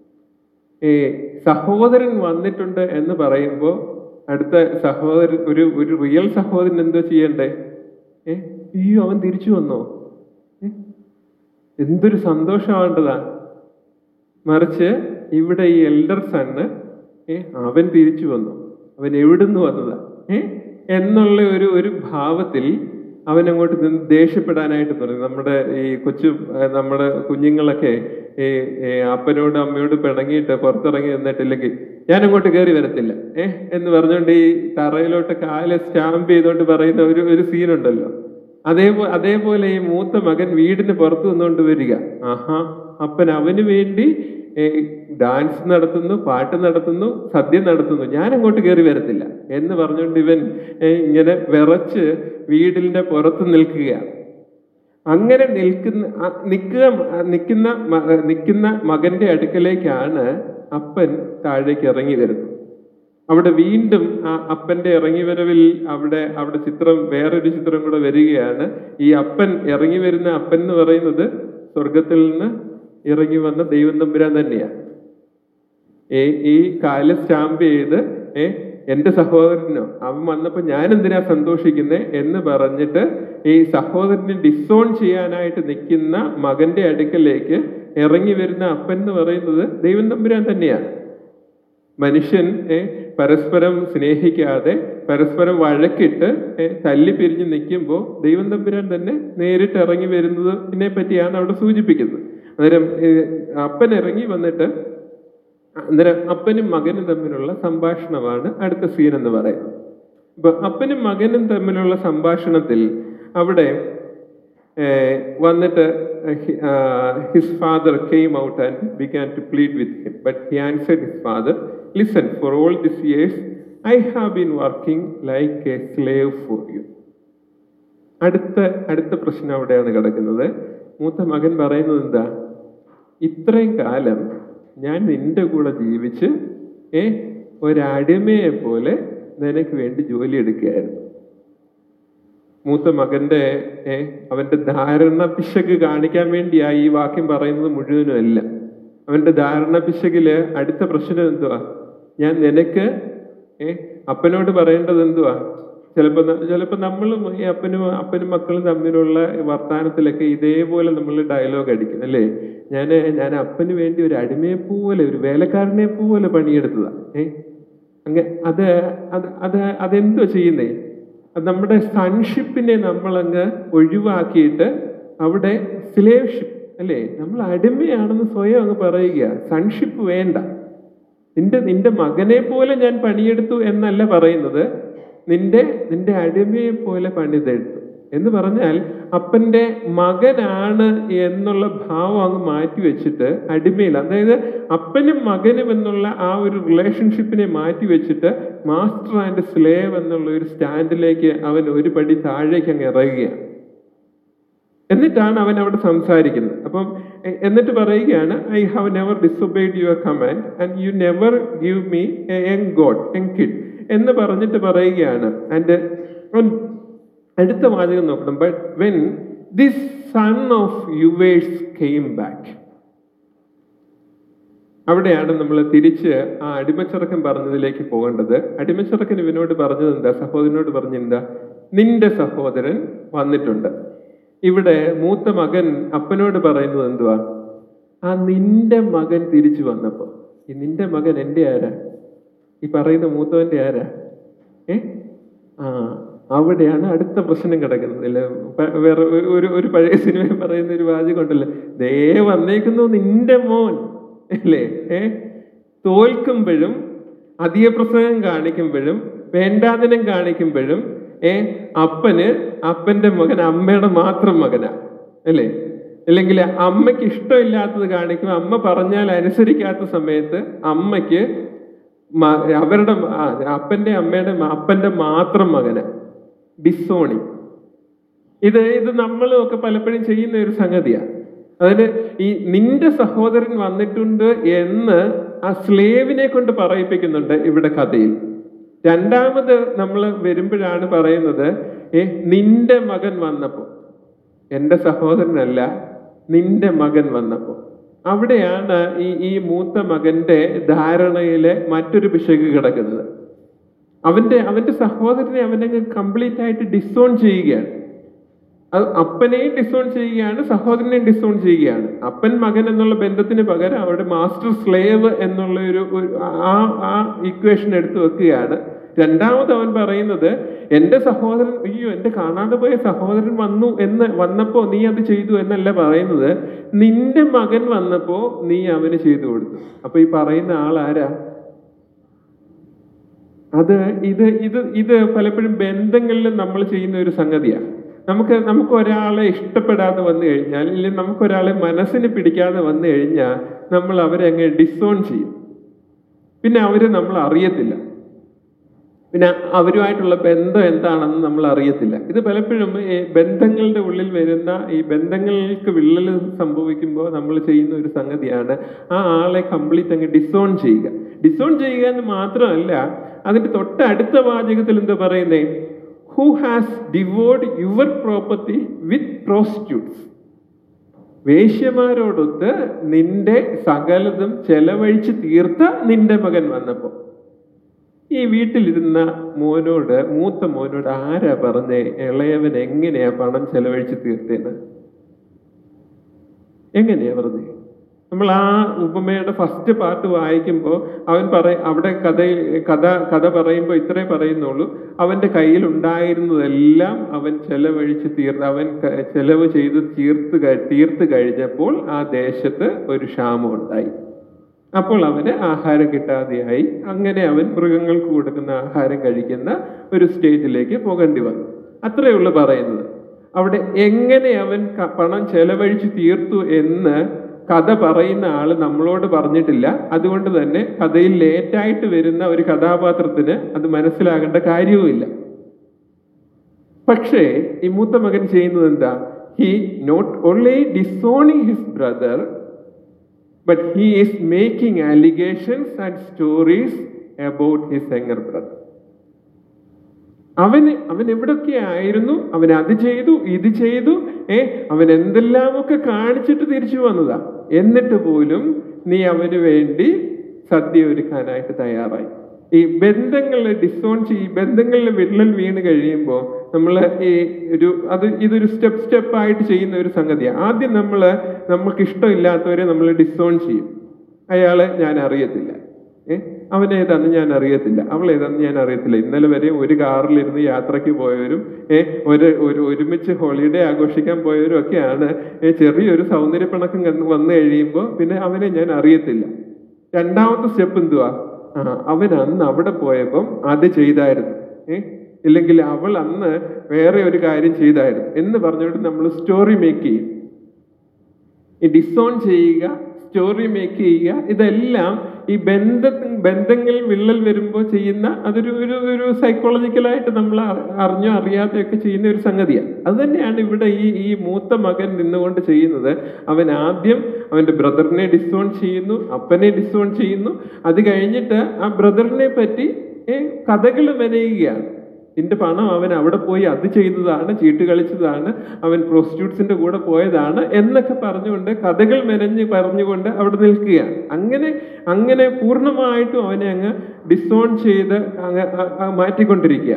ഈ സഹോദരൻ വന്നിട്ടുണ്ട് എന്ന് പറയുമ്പോൾ അടുത്ത സഹോദരൻ ഒരു ഒരു റിയൽ സഹോദരൻ എന്തോ ചെയ്യണ്ടേ ഏ അയ്യോ അവൻ തിരിച്ചു വന്നോ ഏ? എന്തൊരു സന്തോഷമാണ്ടതാ മറിച്ച് ഇവിടെ ഈ എൽഡർ സണ്ണ് ഏ അവൻ തിരിച്ചു വന്നു അവൻ എവിടുന്ന് വന്നതാ ഏ എന്നുള്ള ഒരു ഒരു ഭാവത്തിൽ അവൻ അങ്ങോട്ട് നിന്ന് ദേഷ്യപ്പെടാനായിട്ട് തുടങ്ങി നമ്മുടെ ഈ കൊച്ചു ആ, നമ്മുടെ കുഞ്ഞുങ്ങളൊക്കെ ഈ ഈ അപ്പനോട് അമ്മയോട് പിണങ്ങിയിട്ട് പുറത്തിറങ്ങി നിന്നിട്ടില്ലെങ്കിൽ ഞാൻ അങ്ങോട്ട് കയറി വരത്തില്ല ഏ എന്ന് പറഞ്ഞുകൊണ്ട് ഈ തറയിലോട്ട് കാല് സ്റ്റാമ്പ് ചെയ്തുകൊണ്ട് പറയുന്ന ഒരു ഒരു സീനുണ്ടല്ലോ അതേപോലെ അതേപോലെ ഈ മൂത്ത മകൻ വീടിന് പുറത്ത് നിന്നുകൊണ്ട് വരിക ആഹാ അപ്പൻ അവന് വേണ്ടി ഏ, ഡാൻസ് നടത്തുന്നു പാട്ട് നടത്തുന്നു സദ്യ നടത്തുന്നു ഞാൻ അങ്ങോട്ട് കയറി വരത്തില്ല എന്ന് പറഞ്ഞുകൊണ്ട് ഇവൻ ഏ, ഇങ്ങനെ വിറച്ച് വീടിന്റെ പുറത്ത് നിൽക്കുകയാണ് അങ്ങനെ നിൽക്കുന്ന ആ, നിൽക്കുക ആ, നിൽക്കുന്ന മ- നിൽക്കുന്ന മകന്റെ അടുക്കലേക്കാണ് അപ്പൻ താഴേക്ക് ഇറങ്ങി വരുന്നത് അവിടെ വീണ്ടും ആ അപ്പന്റെ ഇറങ്ങി വരവിൽ അവിടെ അവിടെ ചിത്രം വേറൊരു ചിത്രം കൂടെ വരികയാണ് ഈ അപ്പൻ ഇറങ്ങി വരുന്ന അപ്പൻ എന്ന് പറയുന്നത് സ്വർഗത്തിൽ നിന്ന് ഇറങ്ങി വന്ന ദൈവം തമ്പുരാൻ തന്നെയാണ് ഏ ഈ കാല് സ്റ്റാമ്പ് ചെയ്ത് ഏ എന്റെ സഹോദരനോ അവൻ വന്നപ്പോ ഞാൻ എന്തിനാ സന്തോഷിക്കുന്നേ എന്ന് പറഞ്ഞിട്ട് ഈ സഹോദരനെ ഡിസോൺ ചെയ്യാനായിട്ട് നിൽക്കുന്ന മകന്റെ അടുക്കലേക്ക് ഇറങ്ങി വരുന്ന അപ്പൻ എന്ന് പറയുന്നത് ദൈവം തമ്പുരാൻ തന്നെയാണ് മനുഷ്യൻ ഏ, പരസ്പരം സ്നേഹിക്കാതെ പരസ്പരം വഴക്കിട്ട് ഏ, തല്ലി പിരിഞ്ഞ് നിൽക്കുമ്പോൾ ദൈവം തമ്പുരാൻ തന്നെ നേരിട്ട് ഇറങ്ങി വരുന്നതിനെ പറ്റിയാണ് അവിടെ സൂചിപ്പിക്കുന്നത് അന്നേരം ഏ, അപ്പൻ ഇറങ്ങി വന്നിട്ട് അന്നേരം അപ്പനും മകനും തമ്മിലുള്ള സംഭാഷണമാണ് അടുത്ത സീൻ എന്ന് പറയുന്നത് ഇപ്പൊ അപ്പനും മകനും തമ്മിലുള്ള സംഭാഷണത്തിൽ അവിടെ ഏർ, വന്നിട്ട് his father came out and began to plead with him but he answered his father listen for all this years I have been working like a slave for you അടുത്ത അടുത്ത പ്രശ്നം അവിടെയാണ് കിടക്കുന്നത് മൂത്ത മകൻ പറയുന്നത് എന്താ ഇത്രയും കാലം ഞാൻ നിന്റെ കൂടെ ജീവിച്ച് ഏ ഒരടിമയെ പോലെ നിനക്ക് വേണ്ടി ജോലി എടുക്കുകയായിരുന്നു മൂത്ത മകന്റെ ഏ അവന്റെ ധാരണ പിശക് കാണിക്കാൻ വേണ്ടിയാ ഈ വാക്യം പറയുന്നത് മുഴുവനും അല്ല അവന്റെ ധാരണ പിശകില് അടുത്ത പ്രശ്നം എന്തുവാ ഞാൻ നിനക്ക് ഏ അപ്പനോട് പറയേണ്ടത് എന്തുവാ ചിലപ്പോ ന- ചിലപ്പോ നമ്മളും ഈ അപ്പനും അപ്പനും മക്കളും തമ്മിലുള്ള വർത്താനത്തിലൊക്കെ ഇതേപോലെ നമ്മൾ ഡയലോഗ് അടിക്കും അല്ലേ ഞാൻ ഞാൻ അപ്പന് വേണ്ടി ഒരു അടിമയെ പോലെ ഒരു വേലക്കാരനെ പോലെ പണിയെടുത്തതാ ഏ അങ്ങ അത് അത് അത് അതെന്തോ ചെയ്യുന്നേ അത് നമ്മുടെ സൺഷിപ്പിനെ നമ്മളങ്ങ് ഒഴിവാക്കിയിട്ട് അവിടെ സ്ലേവ്ഷിപ്പ് അല്ലേ നമ്മൾ അടിമയാണെന്ന് സ്വയം അങ്ങ് പറയുക സൺഷിപ്പ് വേണ്ട നിന്റെ നിന്റെ മകനെ പോലെ ഞാൻ പണിയെടുത്തു എന്നല്ല പറയുന്നത് നിന്റെ നിന്റെ അടിമയെ പോലെ പണിതെടുത്തു എന്ന് പറഞ്ഞാൽ അപ്പന്റെ മകനാണ് എന്നുള്ള ഭാവം അങ്ങ് മാറ്റി വെച്ചിട്ട് അടിമയിൽ അതായത് അപ്പനും മകനും എന്നുള്ള ആ ഒരു റിലേഷൻഷിപ്പിനെ മാറ്റി വെച്ചിട്ട് മാസ്റ്റർ ആൻഡ് സ്ലേവ് എന്നുള്ള ഒരു സ്റ്റാൻഡിലേക്ക് അവൻ ഒരു പടി താഴേക്ക് അങ്ങ് ഇറങ്ങുകയാണ് എന്നിട്ടാണ് അവൻ അവിടെ സംസാരിക്കുന്നത് അപ്പം എ- എന്നിട്ട് പറയുകയാണ് I have never disobeyed your command and you never give me a young goat young kid എന്ന് പറഞ്ഞിട്ട് പറയുകയാണ് ആൻഡ് അടുത്ത വാചകം നോക്കണം but when this son of yours came back അവിടെയാണ് നമ്മൾ തിരിച്ച് ആ അടിമച്ചറക്കൻ പറഞ്ഞതിലേക്ക് പോകേണ്ടത് അടിമച്ചറക്കൻ ഇവനോട് പറഞ്ഞത് എന്താ സഹോദരനോട് പറഞ്ഞെന്താ നിന്റെ സഹോദരൻ വന്നിട്ടുണ്ട് ഇവിടെ മൂത്ത മകൻ അപ്പനോട് പറയുന്നത് എന്തുവാ ആ നിന്റെ മകൻ തിരിച്ചു വന്നപ്പോ ഈ നിന്റെ മകൻ എൻ്റെ ആരാ ഈ പറയുന്ന മൂത്തവന്റെ ആരാ ഏ ആ അവിടെയാണ് അടുത്ത പ്രശ്നം കിടക്കുന്നത് അല്ലെ പ- വേറെ ഒരു- ഒരു ഒരു പഴയ സിനിമയിൽ പറയുന്ന ഒരു വാചകം ഉണ്ടല്ലോ ദേ വന്നേക്കുന്നു നിന്റെ മോൻ അല്ലേ ഏ തോൽക്കുമ്പോഴും അധിക പ്രസംഗം കാണിക്കുമ്പോഴും വേണ്ടാതിനം കാണിക്കുമ്പോഴും ഏ അപ്പന് അപ്പന്റെ മകൻ അമ്മയുടെ മാത്രം മകനാ അല്ലേ അല്ലെങ്കിൽ അമ്മയ്ക്ക് ഇഷ്ടമില്ലാത്തത് കാണിക്കും അമ്മ പറഞ്ഞാൽ അനുസരിക്കാത്ത സമയത്ത് അമ്മയ്ക്ക് മ- അവരുടെ മ- ആ, അപ്പന്റെ അമ്മയുടെ മ- അപ്പന്റെ മാത്രം മകന് ഡിസോണി ഇത് ഇത് നമ്മളും ഒക്കെ പലപ്പോഴും ചെയ്യുന്ന ഒരു സംഗതിയാണ് അതിന് ഈ നിന്റെ സഹോദരൻ വന്നിട്ടുണ്ട് എന്ന് ആ സ്ലേവിനെ കൊണ്ട് പറയിപ്പിക്കുന്നുണ്ട് ഇവിടെ കഥയിൽ രണ്ടാമത് നമ്മൾ വരുമ്പോഴാണ് പറയുന്നത് ഏ നിന്റെ മകൻ വന്നപ്പോ എൻ്റെ സഹോദരനല്ല നിന്റെ മകൻ വന്നപ്പോ അവിടെയാണ് ഈ ഈ മൂത്ത മകന്റെ ധാരണയിലെ മറ്റൊരു പിശക് കിടക്കുന്നത് അവന്റെ അവന്റെ സഹോദരനെ അവനങ്ങ് കംപ്ലീറ്റ് ആയിട്ട് ഡിസോൺ ചെയ്യുകയാണ് അത് അപ്പനെയും ഡിസോൺ ചെയ്യുകയാണ് സഹോദരനെയും ഡിസോൺ ചെയ്യുകയാണ് അപ്പൻ മകൻ എന്നുള്ള ബന്ധത്തിന് പകരം അവിടെ മാസ്റ്റർ സ്ലേവ് എന്നുള്ള ഒരു ഒരു ആ ആ ഇക്വേഷൻ എടുത്തു വെക്കുകയാണ് രണ്ടാമത് അവൻ പറയുന്നത് എൻ്റെ സഹോദരൻ അയ്യോ എൻ്റെ കാണാതെ പോയ സഹോദരൻ വന്നു എന്ന് വന്നപ്പോ നീ അത് ചെയ്തു എന്നല്ല പറയുന്നത് നിന്റെ മകൻ വന്നപ്പോ നീ അവന് ചെയ്തു കൊടുത്തു അപ്പൊ ഈ പറയുന്ന ആൾ ആരാ അത് ഇത് ഇത് ഇത് പലപ്പോഴും ബന്ധങ്ങളിൽ നമ്മൾ ചെയ്യുന്ന ഒരു സംഗതിയാണ് നമുക്ക് നമുക്ക് ഒരാളെ ഇഷ്ടപ്പെടാതെ വന്നു കഴിഞ്ഞാൽ അല്ലെങ്കിൽ നമുക്ക് ഒരാളെ മനസ്സിന് പിടിക്കാതെ വന്നു കഴിഞ്ഞാൽ നമ്മൾ അവരെ അങ്ങ് ഡിസോൺ ചെയ്യും പിന്നെ അവര് നമ്മൾ അറിയത്തില്ല പിന്നെ അവരുമായിട്ടുള്ള ബന്ധം എന്താണെന്ന് നമ്മൾ അറിയത്തില്ല ഇത് പലപ്പോഴും ഈ ബന്ധങ്ങളുടെ ഉള്ളിൽ വരുന്ന ഈ ബന്ധങ്ങൾക്ക് വിള്ളൽ സംഭവിക്കുമ്പോൾ നമ്മൾ ചെയ്യുന്ന ഒരു സംഗതിയാണ് ആ ആളെ കംപ്ലീറ്റ് അങ്ങ് ഡിസോൺ ചെയ്യുക ഡിസോൺ ചെയ്യുക എന്ന് മാത്രമല്ല അതിന്റെ തൊട്ടടുത്ത വാചകത്തിൽ എന്താ പറയുന്നേ who has devoured your property with prostitutes വേശ്യമാരോടൊത്ത് നിന്റെ സകലതും ചെലവഴിച്ച് തീർത്ത നിന്റെ മകൻ വന്നപ്പോ ഈ വീട്ടിലിരുന്ന മോനോട് മൂത്ത മോനോട് ആരാ പറഞ്ഞേ ഇളയവൻ എങ്ങനെയാ പണം ചെലവഴിച്ച് തീർത്തേന്ന് എങ്ങനെയാ പറഞ്ഞേ നമ്മൾ ആ ഉപമയുടെ ഫസ്റ്റ് പാർട്ട് വായിക്കുമ്പോൾ അവൻ പറയ അവിടെ കഥ കഥ കഥ പറയുമ്പോൾ ഇത്രേ പറയുന്നുള്ളൂ അവന്റെ കയ്യിൽ ഉണ്ടായിരുന്നതെല്ലാം അവൻ ചെലവഴിച്ച് തീർത്ത് അവൻ ക- ചെലവ് ചെയ്ത് തീർത്ത് കഴി- തീർത്ത് കഴിഞ്ഞപ്പോൾ ആ ദേശത്ത് ഒരു ക്ഷാമം ഉണ്ടായി അപ്പോൾ അവന് ആഹാരം കിട്ടാതെയായി അങ്ങനെ അവൻ മൃഗങ്ങൾക്ക് കൊടുക്കുന്ന ആഹാരം കഴിക്കുന്ന ഒരു സ്റ്റേജിലേക്ക് പോകേണ്ടി വന്നു അത്രയേ ഉള്ളൂ പറയുന്നത് അവിടെ എങ്ങനെ അവൻ ക- പണം ചെലവഴിച്ച് തീർത്തു എന്ന് കഥ പറയുന്ന ആള് നമ്മളോട് പറഞ്ഞിട്ടില്ല അതുകൊണ്ട് തന്നെ കഥയിൽ ലേറ്റായിട്ട് വരുന്ന ഒരു കഥാപാത്രത്തിന് അത് മനസ്സിലാകേണ്ട കാര്യവുമില്ല പക്ഷേ ഈ മൂത്ത മകൻ ചെയ്യുന്നത് എന്താ he not only disowning his brother but he is making allegations and stories about his younger brother. അവന് അവൻ എവിടൊക്കെ ആയിരുന്നു അവൻ അത് ചെയ്തു ഇത് ചെയ്തു ഏ അവൻ എന്തെല്ലാമൊക്കെ കാണിച്ചിട്ട് തിരിച്ചു വന്നതാ എന്നിട്ട് പോലും നീ അവന് വേണ്ടി സദ്യ ഒരുക്കാനായിട്ട് തയ്യാറായി ഈ ബന്ധങ്ങളെ ഡിസോൺ ചെയ്യും ബന്ധങ്ങളിൽ വിള്ളൽ വീണ് കഴിയുമ്പോൾ നമ്മൾ ഈ ഒരു അത് ഇതൊരു സ്റ്റെപ്പ് സ്റ്റെപ്പ് ആയിട്ട് ചെയ്യുന്ന ഒരു സംഗതിയാണ് ആദ്യം നമ്മൾ നമുക്ക് ഇഷ്ടമില്ലാത്തവരെ നമ്മൾ ഡിസോൺ ചെയ്യും അയാളെ ഞാൻ അറിയത്തില്ല ഏ അവൻ ഏതാന്ന് ഞാൻ അറിയത്തില്ല അവൾ ഏതാന്ന് ഞാൻ അറിയത്തില്ല ഇന്നലെ വരെ ഒരു കാറിലിരുന്ന് യാത്രയ്ക്ക് പോയവരും ഏ ഒരു ഒരു ഒരുമിച്ച് ഹോളിഡേ ആഘോഷിക്കാൻ പോയവരും ഒക്കെയാണ് ഏ ചെറിയൊരു സൗന്ദര്യപ്പിണക്കം കന്ന് വന്നു കഴിയുമ്പോൾ പിന്നെ അവനെ ഞാൻ അറിയത്തില്ല രണ്ടാമത്തെ സ്റ്റെപ്പ് എന്തുവാ ആ അവൻ അന്ന് അവിടെ പോയപ്പം അത് ചെയ്തായിരുന്നു ഏ ഇല്ലെങ്കിൽ അവൾ അന്ന് വേറെ ഒരു കാര്യം ചെയ്തായിരുന്നു എന്ന് പറഞ്ഞുകൊണ്ട് നമ്മൾ സ്റ്റോറി മേക്ക് ചെയ്യും ഈ ഡിസോൺ ചെയ്യുക സ്റ്റോറി മേക്ക് ചെയ്യുക ഇതെല്ലാം ഈ ബന്ധ ബന്ധങ്ങളിൽ വിള്ളൽ വരുമ്പോൾ ചെയ്യുന്ന അതൊരു ഒരു ഒരു സൈക്കോളജിക്കലായിട്ട് നമ്മൾ അ- അറിഞ്ഞോ അറിയാതെയൊക്കെ ചെയ്യുന്ന ഒരു സംഗതിയാണ് അത് തന്നെയാണ് ഇവിടെ ഈ ഈ മൂത്ത മകൻ നിന്നുകൊണ്ട് ചെയ്യുന്നത് അവൻ ആദ്യം അവന്റെ ബ്രദറിനെ ഡിസോൺ ചെയ്യുന്നു അപ്പനെ ഡിസോൺ ചെയ്യുന്നു അത് കഴിഞ്ഞിട്ട് ആ ബ്രദറിനെ പറ്റി കഥകൾ മെനയുകയാണ് നിന്റെ പണം അവൻ അവിടെ പോയി അത് ചെയ്തതാണ് ചീട്ട് കളിച്ചതാണ് അവൻ പ്രോസ്റ്റിറ്റ്യൂട്ട്സിന്റെ കൂടെ പോയതാണ് എന്നൊക്കെ പറഞ്ഞുകൊണ്ട് കഥകൾ മെനഞ്ഞ് പറഞ്ഞുകൊണ്ട് അവിടെ നിൽക്കുകയാണ് അങ്ങനെ അങ്ങനെ പൂർണ്ണമായിട്ടും അവനെ അങ്ങ് ഡിസോൺ ചെയ്ത് അങ്ങ് അ- അ- മാറ്റിക്കൊണ്ടിരിക്കുക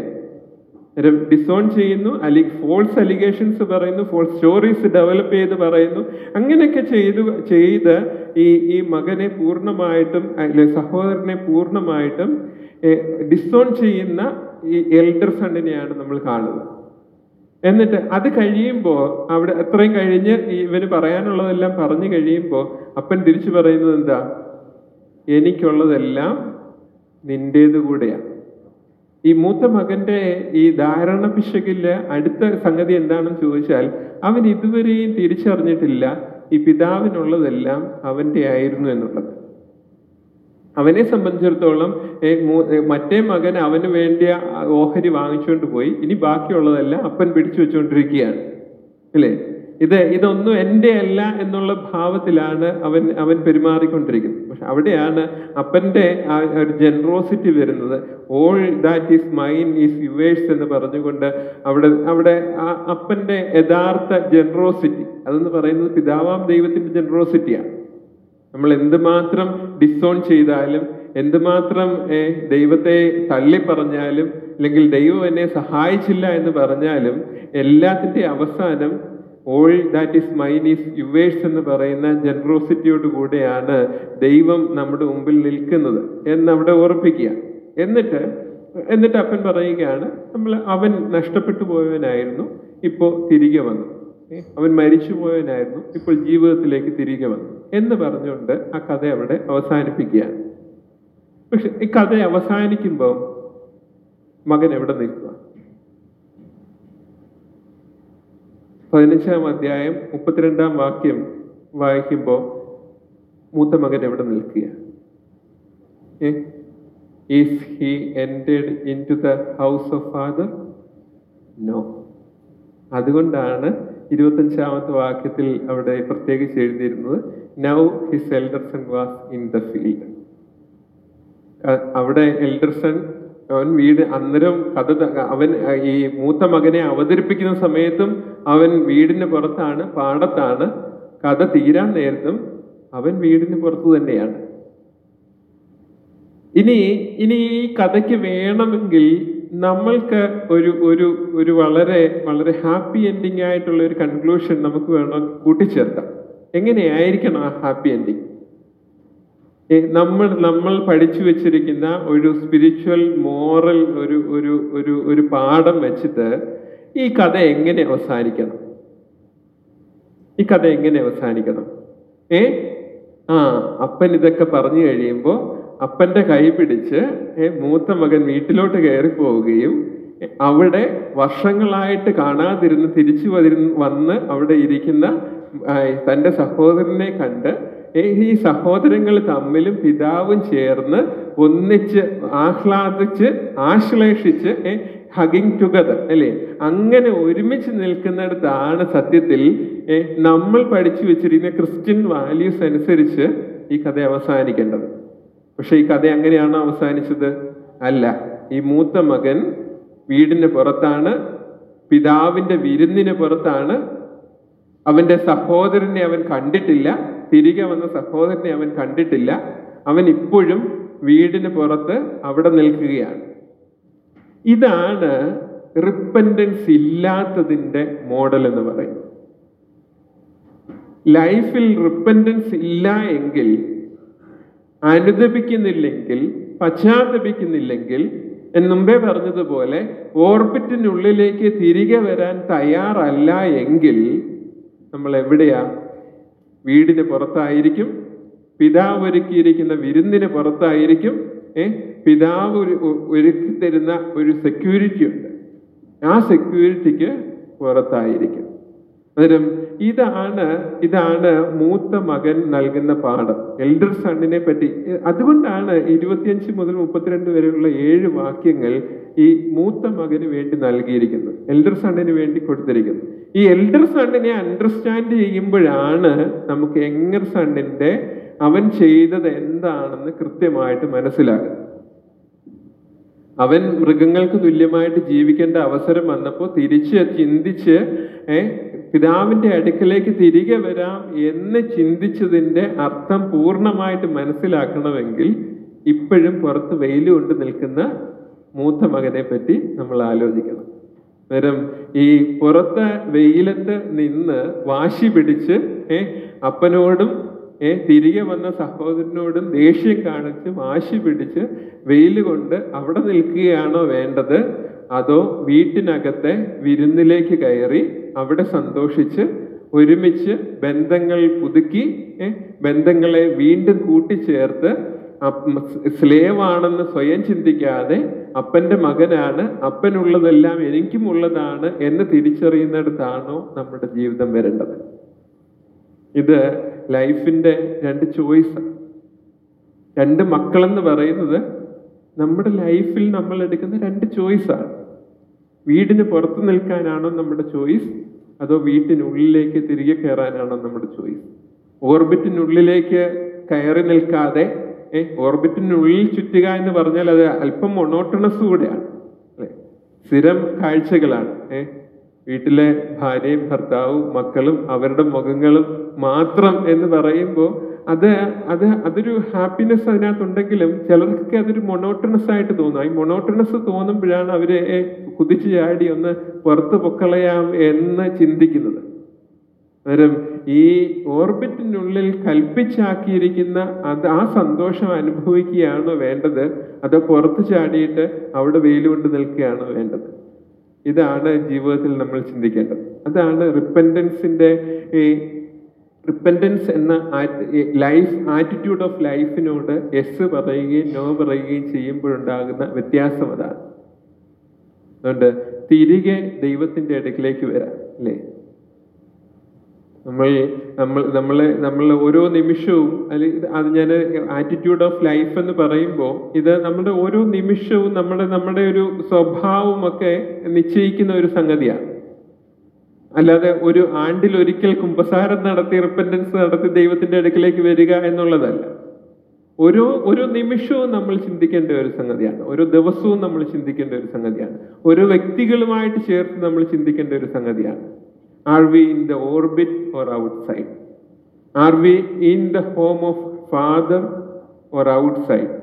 ഡിസോൺ ചെയ്യുന്നു അലി ഫോൾസ് അലിഗേഷൻസ് പറയുന്നു ഫോൾസ് സ്റ്റോറീസ് ഡെവലപ്പ് ചെയ്ത് പറയുന്നു അങ്ങനെയൊക്കെ ചെയ്തു ചെയ്ത് ഈ ഈ മകനെ പൂർണ്ണമായിട്ടും അല്ലെ സഹോദരനെ പൂർണ്ണമായിട്ടും ഡിസോൺ ചെയ്യുന്ന ഈ എൽഡർ സണ്ണിനെയാണ് നമ്മൾ കാണുന്നത് എന്നിട്ട് അത് കഴിയുമ്പോൾ അവിടെ അത്രയും കഴിഞ്ഞ് ഈ ഇവന് പറയാനുള്ളതെല്ലാം പറഞ്ഞു കഴിയുമ്പോൾ അപ്പൻ തിരിച്ചു പറയുന്നത് എന്താ എനിക്കുള്ളതെല്ലാം നിന്റേത് കൂടെയാണ് ഈ മൂത്ത മകന്റെ ഈ ധാരണ പിശകില് അടുത്ത സംഗതി എന്താണെന്ന് ചോദിച്ചാൽ അവൻ ഇതുവരെയും തിരിച്ചറിഞ്ഞിട്ടില്ല ഈ പിതാവിനുള്ളതെല്ലാം അവന്റെ ആയിരുന്നു എന്നുള്ളത് അവനെ സംബന്ധിച്ചിടത്തോളം ഏ, മൂ- ഏ, മറ്റേ മകൻ അവന് വേണ്ടിയ ഓഹരി വാങ്ങിച്ചുകൊണ്ട് പോയി ഇനി ബാക്കിയുള്ളതെല്ലാം അപ്പൻ പിടിച്ചു വെച്ചുകൊണ്ടിരിക്കുകയാണ് അല്ലേ ഇത് ഇതൊന്നും എൻ്റെ അല്ല എന്നുള്ള ഭാവത്തിലാണ് അവൻ അവൻ പെരുമാറിക്കൊണ്ടിരിക്കുന്നത് പക്ഷെ അവിടെയാണ് അപ്പൻ്റെ ആ ഒരു ജനറോസിറ്റി വരുന്നത് all that is mine is yours എന്ന് പറഞ്ഞുകൊണ്ട് അവിടെ അവിടെ ആ അപ്പൻ്റെ യഥാർത്ഥ ജനറോസിറ്റി അതെന്ന് പറയുന്നത് പിതാവാം ദൈവത്തിൻ്റെ ജനറോസിറ്റിയാണ് നമ്മൾ എന്തുമാത്രം ഡിസോൺ ചെയ്താലും എന്തുമാത്രം ഏ, ദൈവത്തെ തള്ളി പറഞ്ഞാലും അല്ലെങ്കിൽ ദൈവം എന്നെ സഹായിച്ചില്ല എന്ന് പറഞ്ഞാലും എല്ലാത്തിൻ്റെ അവസാനം all that is mine is yours എന്ന് പറയുന്ന ജനറോസിറ്റിയോട് കൂടെയാണ് ദൈവം നമ്മുടെ മുമ്പിൽ നിൽക്കുന്നത് എന്ന് അവിടെ ഓർപ്പിക്കുക എന്നിട്ട് എന്നിട്ട് അപ്പൻ പറയുകയാണ് നമ്മൾ അവൻ നഷ്ടപ്പെട്ടു പോയവനായിരുന്നു ഇപ്പോൾ തിരികെ വന്നു ഏ, അവൻ മരിച്ചു പോയവനായിരുന്നു ഇപ്പോൾ ജീവിതത്തിലേക്ക് തിരികെ വന്നു എന്ന് പറഞ്ഞുകൊണ്ട് ആ കഥ അവിടെ അവസാനിപ്പിക്കുകയാണ് പക്ഷെ ഈ കഥ അവസാനിക്കുമ്പോൾ മകൻ എവിടെ നിൽക്കുക പതിനഞ്ചാം അധ്യായം മുപ്പത്തിരണ്ടാം വാക്യം വായിക്കുമ്പോൾ മൂത്ത മകൻ എവിടെ നിൽക്കുക is he entered into the house of father no അതുകൊണ്ടാണ് ഇരുപത്തഞ്ചാമത്തെ വാക്യത്തിൽ അവിടെ പ്രത്യേകിച്ച് എഴുതിയിരുന്നത് now his elder son was in the field അവിടെ എൽഡർസൺ അവൻ വീട് അന്നേരം കഥ ത- അവൻ അഹ്, ഈ മൂത്ത മകനെ അവതരിപ്പിക്കുന്ന സമയത്തും അവൻ വീടിന് പുറത്താണ് പാടത്താണ് കഥ തീരാൻ നേരത്തും അവൻ വീടിന് പുറത്ത് തന്നെയാണ് ഇനി ഇനി ഈ കഥയ്ക്ക് വേണമെങ്കിൽ നമ്മൾക്ക് ഒരു ഒരു ഒരു വളരെ വളരെ ഹാപ്പി എൻഡിങ് ആയിട്ടുള്ള ഒരു കൺക്ലൂഷൻ നമുക്ക് വേണം കൂട്ടിച്ചേർക്കാം എങ്ങനെയായിരിക്കണം ആ ഹാപ്പി എൻഡിങ് ഏ, നമ്മൾ നമ്മൾ പഠിച്ചു വെച്ചിരിക്കുന്ന ഒരു സ്പിരിച്വൽ മോറൽ ഒരു ഒരു ഒരു ഒരു പാഠം വെച്ചിട്ട് ഈ കഥ എങ്ങനെ അവസാനിക്കണം ഈ കഥ എങ്ങനെ അവസാനിക്കണം ഏ ആ അപ്പൻ ഇതൊക്കെ പറഞ്ഞു കഴിയുമ്പോൾ അപ്പന്റെ കൈ പിടിച്ച് ഏ, മൂത്ത മകൻ വീട്ടിലോട്ട് കയറി പോവുകയും ഏ, അവിടെ വർഷങ്ങളായിട്ട് കാണാതിരുന്ന് തിരിച്ചു വതിരുന്ന് വന്ന് അവിടെ ഇരിക്കുന്ന ആ, തന്റെ സഹോദരനെ കണ്ട് ഏ, ഈ സഹോദരങ്ങൾ തമ്മിലും പിതാവും ചേർന്ന് ഒന്നിച്ച് ആഹ്ലാദിച്ച് ആശ്ലേഷിച്ച് ഹഗിങ് ടുഗദർ അല്ലേ അങ്ങനെ ഒരുമിച്ച് നിൽക്കുന്നിടത്താണ് സത്യത്തിൽ ഏ, നമ്മൾ പഠിച്ചു വെച്ചിരിക്കുന്ന ക്രിസ്ത്യൻ വാല്യൂസ് അനുസരിച്ച് ഈ കഥ അവസാനിക്കേണ്ടത് പക്ഷെ ഈ കഥ അങ്ങനെയാണോ അവസാനിച്ചത് അല്ല ഈ മൂത്ത മകൻ വീടിന് പുറത്താണ് പിതാവിന്റെ വിരുന്നിന് പുറത്താണ് അവന്റെ സഹോദരനെ അവൻ കണ്ടിട്ടില്ല തിരികെ വന്ന സഹോദരനെ അവൻ കണ്ടിട്ടില്ല അവൻ ഇപ്പോഴും വീടിന് പുറത്ത് അവിടെ നിൽക്കുകയാണ് ഇതാണ് റിപ്പൻഡൻസ് ഇല്ലാത്തതിന്റെ മോഡൽ എന്ന് പറയുന്നത് ലൈഫിൽ റിപ്പൻഡൻസ് ഇല്ല എങ്കിൽ അനുദപിക്കുന്നില്ലെങ്കിൽ പശ്ചാത്തപിക്കുന്നില്ലെങ്കിൽ ഞാൻ മുമ്പേ പറഞ്ഞതുപോലെ ഓർബിറ്റിനുള്ളിലേക്ക് തിരികെ വരാൻ തയ്യാറല്ല എങ്കിൽ നമ്മൾ എവിടെയാ വീടിന് പുറത്തായിരിക്കും പിതാവ് ഒരുക്കിയിരിക്കുന്ന വിരുന്നിന് പുറത്തായിരിക്കും ഏ പിതാവ് ഒരു ഒരുക്കി തരുന്ന ഒരു സെക്യൂരിറ്റി ഉണ്ട് ആ സെക്യൂരിറ്റിക്ക് പുറത്തായിരിക്കും അന്നേരം ഇതാണ് ഇതാണ് മൂത്ത മകൻ നൽകുന്ന പാഠം എൽഡർ സണ്ണിനെ പറ്റി അതുകൊണ്ടാണ് ഇരുപത്തിയഞ്ച് മുതൽ മുപ്പത്തിരണ്ട് വരെയുള്ള ഏഴ് വാക്യങ്ങൾ ഈ മൂത്ത മകന് വേണ്ടി നൽകിയിരിക്കുന്നത് എൽഡർ സണ്ണിന് വേണ്ടി കൊടുത്തിരിക്കുന്നത് ഈ എൽഡർ സണ്ണിനെ അണ്ടർസ്റ്റാൻഡ് ചെയ്യുമ്പോഴാണ് നമുക്ക് എങ്ങർ സണ്ണിന്റെ അവൻ ചെയ്തത് എന്താണെന്ന് കൃത്യമായിട്ട് മനസ്സിലാകുന്നത് അവൻ മൃഗങ്ങൾക്ക് തുല്യമായിട്ട് ജീവിക്കേണ്ട അവസരം വന്നപ്പോൾ തിരിച്ച് ചിന്തിച്ച് ഏ പിതാവിന്റെ അടുക്കലേക്ക് തിരികെ വരാം എന്ന് ചിന്തിച്ചതിന്റെ അർത്ഥം പൂർണ്ണമായിട്ട് മനസ്സിലാക്കണമെങ്കിൽ ഇപ്പോഴും പുറത്ത് വെയിൽ കൊണ്ട് നിൽക്കുന്ന മൂത്ത മകനെ പറ്റി നമ്മൾ ആലോചിക്കണം അന്നേരം ഈ പുറത്തെ വെയിലത്ത് നിന്ന് വാശി പിടിച്ച് ഏ അപ്പനോടും ഏ തിരികെ വന്ന സഹോദരനോടും ദേഷ്യം കാണിച്ച് വാശി പിടിച്ച് വെയിൽ കൊണ്ട് അവിടെ നിൽക്കുകയാണോ വേണ്ടത് അതോ വീട്ടിനകത്തെ വിരുന്നിലേക്ക് കയറി അവിടെ സന്തോഷിച്ച് ഒരുമിച്ച് ബന്ധങ്ങൾ പുതുക്കി ഏ, ബന്ധങ്ങളെ വീണ്ടും കൂട്ടിച്ചേർത്ത് സ്ലേവ് ആണെന്ന് സ്വയം ചിന്തിക്കാതെ അപ്പന്റെ മകനാണ് അപ്പനുള്ളതെല്ലാം എനിക്കും ഉള്ളതാണ് എന്ന് തിരിച്ചറിയുന്നിടത്താണോ നമ്മുടെ ജീവിതം വരേണ്ടത് ഇത് ലൈഫിന്റെ രണ്ട് ചോയ്സ് രണ്ട് മക്കളെന്ന് പറയുന്നത് നമ്മുടെ ലൈഫിൽ നമ്മൾ എടുക്കുന്ന രണ്ട് ചോയ്സാണ് വീടിന് പുറത്ത് നിൽക്കാനാണോ നമ്മുടെ ചോയ്സ് അതോ വീട്ടിനുള്ളിലേക്ക് തിരികെ കയറാനാണോ നമ്മുടെ ചോയ്സ് ഓർബിറ്റിനുള്ളിലേക്ക് കയറി നിൽക്കാതെ ഏ ഓർബിറ്റിനുള്ളിൽ ചുറ്റുക എന്ന് പറഞ്ഞാൽ അത് അല്പം മൊണോട്ടണസ് കൂടെയാണ് അല്ലെ സ്ഥിരം കാഴ്ചകളാണ് ഏ വീട്ടിലെ ഭാര്യയും ഭർത്താവും മക്കളും അവരുടെ മുഖങ്ങളും മാത്രം എന്ന് പറയുമ്പോൾ അത് അത് അതൊരു ഹാപ്പിനെസ് അതിനകത്തുണ്ടെങ്കിലും ചിലർക്ക് അതൊരു മൊണോട്ടണസ് ആയിട്ട് തോന്നും ഈ മൊണോട്ടണസ് തോന്നുമ്പോഴാണ് അവര് ഏ, കുതിച്ചു ചാടി ഒന്ന് പുറത്ത് പൊക്കളയാം എന്ന് ചിന്തിക്കുന്നത് അന്നേരം ഈ ഓർബിറ്റിനുള്ളിൽ കൽപ്പിച്ചാക്കിയിരിക്കുന്ന അത് ആ സന്തോഷം അനുഭവിക്കുകയാണോ വേണ്ടത് അതോ പുറത്ത് ചാടിയിട്ട് അവിടെ വെയിൽ കൊണ്ട് നിൽക്കുകയാണോ വേണ്ടത് ഇതാണ് ജീവിതത്തിൽ നമ്മൾ ചിന്തിക്കേണ്ടത് അതാണ് റിപ്പൻഡൻസിന്റെ ഈ റിപ്പൻഡൻസ് എന്ന ലൈഫ് ആറ്റിറ്റ്യൂഡ് ഓഫ് ലൈഫിനോട് എസ് പറയുകയും നോ പറയുകയും ചെയ്യുമ്പോഴുണ്ടാകുന്ന വ്യത്യാസം അതാണ് അതുകൊണ്ട് തിരികെ ദൈവത്തിന്റെ അടുക്കിലേക്ക് വരാം അല്ലേ നമ്മൾ നമ്മൾ നമ്മളെ നമ്മൾ ഓരോ നിമിഷവും അല്ലെങ്കിൽ അത് ഞാൻ ആറ്റിറ്റ്യൂഡ് ഓഫ് ലൈഫ് എന്ന് പറയുമ്പോൾ ഇത് നമ്മുടെ ഓരോ നിമിഷവും നമ്മുടെ നമ്മുടെ ഒരു സ്വഭാവമൊക്കെ നിശ്ചയിക്കുന്ന ഒരു സംഗതിയാണ് അല്ലാതെ ഒരു ആണ്ടിൽ ഒരിക്കൽ കുമ്പസാരം നടത്തി റിപ്പൻഡൻസ് നടത്തി ദൈവത്തിന്റെ അടുക്കിലേക്ക് വരിക എന്നുള്ളതല്ല ഓരോ ഓരോ നിമിഷവും നമ്മൾ ചിന്തിക്കേണ്ട ഒരു സംഗതിയാണ് ഓരോ ദിവസവും നമ്മൾ ചിന്തിക്കേണ്ട ഒരു സംഗതിയാണ് ഓരോ വ്യക്തികളുമായിട്ട് ചേർത്ത് നമ്മൾ ചിന്തിക്കേണ്ട ഒരു സംഗതിയാണ് are we in the orbit or outside are we in the home of father or outside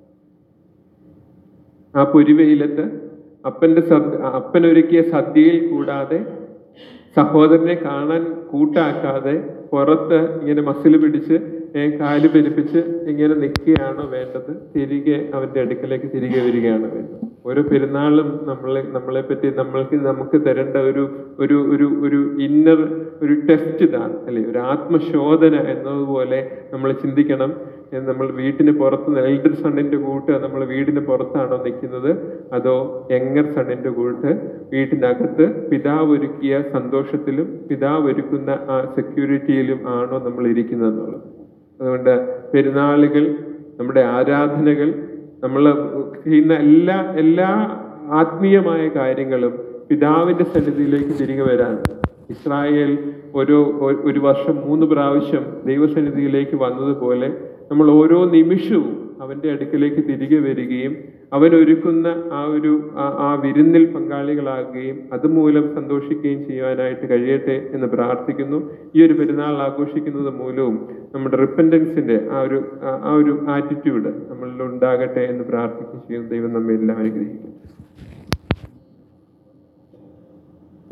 ആ പൊരിവെയിലത്ത് അപ്പന്റെ സദ് അപ്പനൊരുക്കിയ സദ്യയിൽ കൂടാതെ സഹോദരനെ കാണാൻ കൂട്ടാക്കാതെ പുറത്ത് ഇങ്ങനെ മസിൽ പിടിച്ച് ഏ, കാല് പെരുപ്പിച്ച് ഇങ്ങനെ നിൽക്കുകയാണോ വേണ്ടത് തിരികെ അവന്റെ അടുക്കലേക്ക് തിരികെ വരികയാണോ വേണ്ടത് ഓരോ പെരുന്നാളും നമ്മളെ നമ്മളെ പറ്റി നമ്മൾക്ക് നമുക്ക് തരേണ്ട ഒരു ഒരു ഒരു ഒരു ഇന്നർ ഒരു ടെസ്റ്റ് ഇതാണ് അല്ലെ ഒരു ആത്മശോധന എന്നതുപോലെ നമ്മൾ ചിന്തിക്കണം ഏ, നമ്മൾ വീട്ടിന് പുറത്ത് എൽഡർ സണ്ണിന്റെ കൂട്ട് നമ്മൾ വീടിന് പുറത്താണോ നിൽക്കുന്നത് അതോ യങ്ങർ സണ്ണിന്റെ കൂട്ട് വീട്ടിനകത്ത് പിതാവ് ഒരുക്കിയ സന്തോഷത്തിലും പിതാവ് ഒരുക്കുന്ന ആ സെക്യൂരിറ്റിയിലും ആണോ നമ്മൾ ഇരിക്കുന്നത് എന്നുള്ളത് അതുകൊണ്ട് പെരുന്നാളുകൾ നമ്മുടെ ആരാധനകൾ നമ്മൾ ചെയ്യുന്ന എല്ലാ എല്ലാ ആത്മീയമായ കാര്യങ്ങളും പിതാവിന്റെ സന്നിധിയിലേക്ക് തിരികെ വരാൻ ഇസ്രായേൽ ഒരു ഒ- ഒരു വർഷം മൂന്ന് പ്രാവശ്യം ദൈവസന്നിധിയിലേക്ക് വന്നതുപോലെ നമ്മൾ ഓരോ നിമിഷവും അവന്റെ അടുക്കലേക്ക് തിരികെ വരികയും അവൻ ഒരുക്കുന്ന ആ ഒരു ആ- ആ വിരുന്നിൽ പങ്കാളികളാകുകയും അതുമൂലം സന്തോഷിക്കുകയും ചെയ്യുവാനായിട്ട് കഴിയട്ടെ എന്ന് പ്രാർത്ഥിക്കുന്നു ഈ ഒരു പെരുന്നാൾ ആഘോഷിക്കുന്നത് മൂലവും നമ്മുടെ റിപ്പൻഡൻസിന്റെ ആ ഒരു ആ- ആ ഒരു ആറ്റിറ്റ്യൂഡ് നമ്മളിൽ ഉണ്ടാകട്ടെ എന്ന് പ്രാർത്ഥിക്കുകയും ചെയ്യുന്നു ദൈവം നമ്മെ എല്ലാം അനുഗ്രഹിക്കും